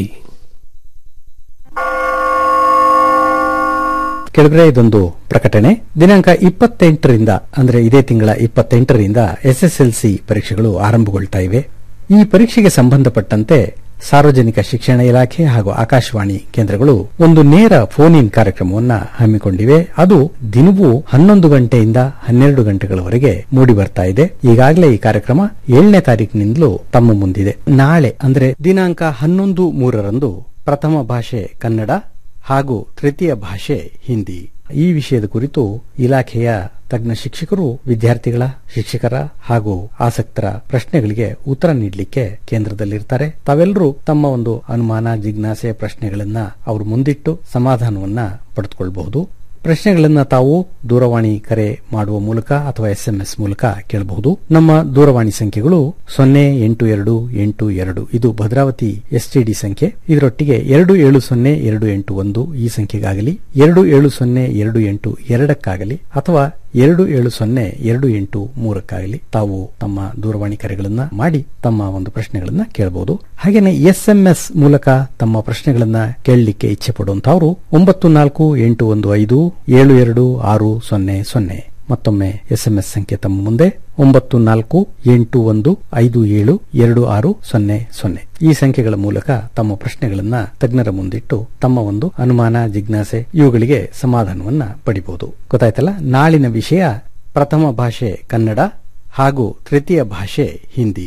ಕೆಳಗಡೆ ಇದೊಂದು ಪ್ರಕಟಣೆ ದಿನಾಂಕ ಇಪ್ಪತ್ತೆಂಟರಿಂದ ಅಂದ್ರೆ ಇದೇ ತಿಂಗಳ ಇಪ್ಪತ್ತೆಂಟರಿಂದ ಎಸ್ಎಸ್ಎಲ್ಸಿ ಪರೀಕ್ಷೆಗಳು ಆರಂಭಗೊಳ್ತಾ ಇವೆ ಈ ಪರೀಕ್ಷೆಗೆ ಸಂಬಂಧಪಟ್ಟಂತೆ ಸಾರ್ವಜನಿಕ ಶಿಕ್ಷಣ ಇಲಾಖೆ ಹಾಗೂ ಆಕಾಶವಾಣಿ ಕೇಂದ್ರಗಳು ಒಂದು ನೇರ ಫೋನ್ ಇನ್ ಕಾರ್ಯಕ್ರಮವನ್ನ ಹಮ್ಮಿಕೊಂಡಿವೆ ಅದು ದಿನವೂ ಹನ್ನೊಂದು ಗಂಟೆಯಿಂದ ಹನ್ನೆರಡು ಗಂಟೆಗಳವರೆಗೆ ಮೂಡಿ ಬರ್ತಾ ಇದೆ ಈಗಾಗಲೇ ಈ ಕಾರ್ಯಕ್ರಮ ಏಳನೇ ತಾರೀಕಿನಿಂದಲೂ ತಮ್ಮ ಮುಂದಿದೆ ನಾಳೆ ಅಂದ್ರೆ ದಿನಾಂಕ ಹನ್ನೊಂದು ಮೂರರಂದು ಪ್ರಥಮ ಭಾಷೆ ಕನ್ನಡ ಹಾಗೂ ತೃತೀಯ ಭಾಷೆ ಹಿಂದಿ ಈ ವಿಷಯದ ಕುರಿತು ಇಲಾಖೆಯ ತಜ್ಞ ಶಿಕ್ಷಕರು ವಿದ್ಯಾರ್ಥಿಗಳ ಶಿಕ್ಷಕರ ಹಾಗೂ ಆಸಕ್ತರ ಪ್ರಶ್ನೆಗಳಿಗೆ ಉತ್ತರ ನೀಡಲಿಕ್ಕೆ ಕೇಂದ್ರದಲ್ಲಿರ್ತಾರೆ ತಾವೆಲ್ಲರೂ ತಮ್ಮ ಒಂದು ಅನುಮಾನ ಜಿಜ್ಞಾಸೆ ಪ್ರಶ್ನೆಗಳನ್ನ ಅವರು ಮುಂದಿಟ್ಟು ಸಮಾಧಾನವನ್ನ ಪಡೆದುಕೊಳ್ಳಬಹುದು ಪ್ರಶ್ನೆಗಳನ್ನ ತಾವು ದೂರವಾಣಿ ಕರೆ ಮಾಡುವ ಮೂಲಕ ಅಥವಾ ಎಸ್ಎಂಎಸ್ ಮೂಲಕ ಕೇಳಬಹುದು ನಮ್ಮ ದೂರವಾಣಿ ಸಂಖ್ಯೆಗಳು ಸೊನ್ನೆ ಎಂಟು ಎರಡು ಎಂಟು ಎರಡು ಇದು ಭದ್ರಾವತಿ ಎಸ್ಟಿಡಿ ಸಂಖ್ಯೆ ಇದರೊಟ್ಟಿಗೆ ಎರಡು ಏಳು ಸೊನ್ನೆ ಎರಡು ಎಂಟು ಒಂದು ಈ ಸಂಖ್ಯೆಗಾಗಲಿ ಎರಡು ಏಳು ಸೊನ್ನೆ ಎರಡು ಎಂಟು ಎರಡಕ್ಕಾಗಲಿ ಅಥವಾ ಎರಡು ಏಳು ಸೊನ್ನೆ ಎರಡು ಎಂಟು ಮೂರಕ್ಕಾಗಲಿ ತಾವು ತಮ್ಮ ದೂರವಾಣಿ ಕರೆಗಳನ್ನ ಮಾಡಿ ತಮ್ಮ ಒಂದು ಪ್ರಶ್ನೆಗಳನ್ನ ಕೇಳಬಹುದು ಹಾಗೇನೆ ಎಸ್ಎಂಎಸ್ ಮೂಲಕ ತಮ್ಮ ಪ್ರಶ್ನೆಗಳನ್ನ ಕೇಳಲಿಕ್ಕೆ ಇಚ್ಛೆ ಪಡುವಂತವರು ಒಂಬತ್ತು ನಾಲ್ಕು ಎಂಟು ಒಂದು ಐದು ಏಳು ಎರಡು ಆರು ಸೊನ್ನೆ ಸೊನ್ನೆ ಮತ್ತೊಮ್ಮೆ ಎಸ್ಎಂಎಸ್ ಸಂಖ್ಯೆ ತಮ್ಮ ಮುಂದೆ ಒಂಬತ್ತು ನಾಲ್ಕು ಎಂಟು ಒಂದು ಐದು ಏಳು ಎರಡು ಆರು ಸೊನ್ನೆ ಸೊನ್ನೆ ಈ ಸಂಖ್ಯೆಗಳ ಮೂಲಕ ತಮ್ಮ ಪ್ರಶ್ನೆಗಳನ್ನ ತಜ್ಞರ ಮುಂದಿಟ್ಟು ತಮ್ಮ ಒಂದು ಅನುಮಾನ ಜಿಜ್ಞಾಸೆ ಇವುಗಳಿಗೆ ಸಮಾಧಾನವನ್ನ ಪಡಿಬಹುದು ಗೊತ್ತಾಯ್ತಲ್ಲ ನಾಳಿನ ವಿಷಯ ಪ್ರಥಮ ಭಾಷೆ ಕನ್ನಡ ಹಾಗೂ ತೃತೀಯ ಭಾಷೆ ಹಿಂದಿ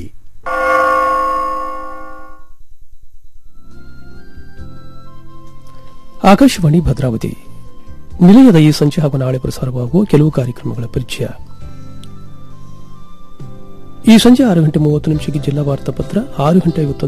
ಆಕಾಶವಾಣಿ ಭದ್ರಾವತಿ ನಿಲಯದ ಈ ಸಂಜೆ ಹಾಗೂ ನಾಳೆ ಪ್ರಸಾರವಾಗುವ ಕೆಲವು ಕಾರ್ಯಕ್ರಮಗಳ ಪರಿಚಯ ಈ ಸಂಜೆ ಆರು ಗಂಟೆ ಮೂವತ್ತು ನಿಮಿಷಕ್ಕೆ ಜಿಲ್ಲಾ ವಾರ್ತಾಪತ್ರ ಆರು ಗಂಟೆ ಐವತ್ತೊಂದು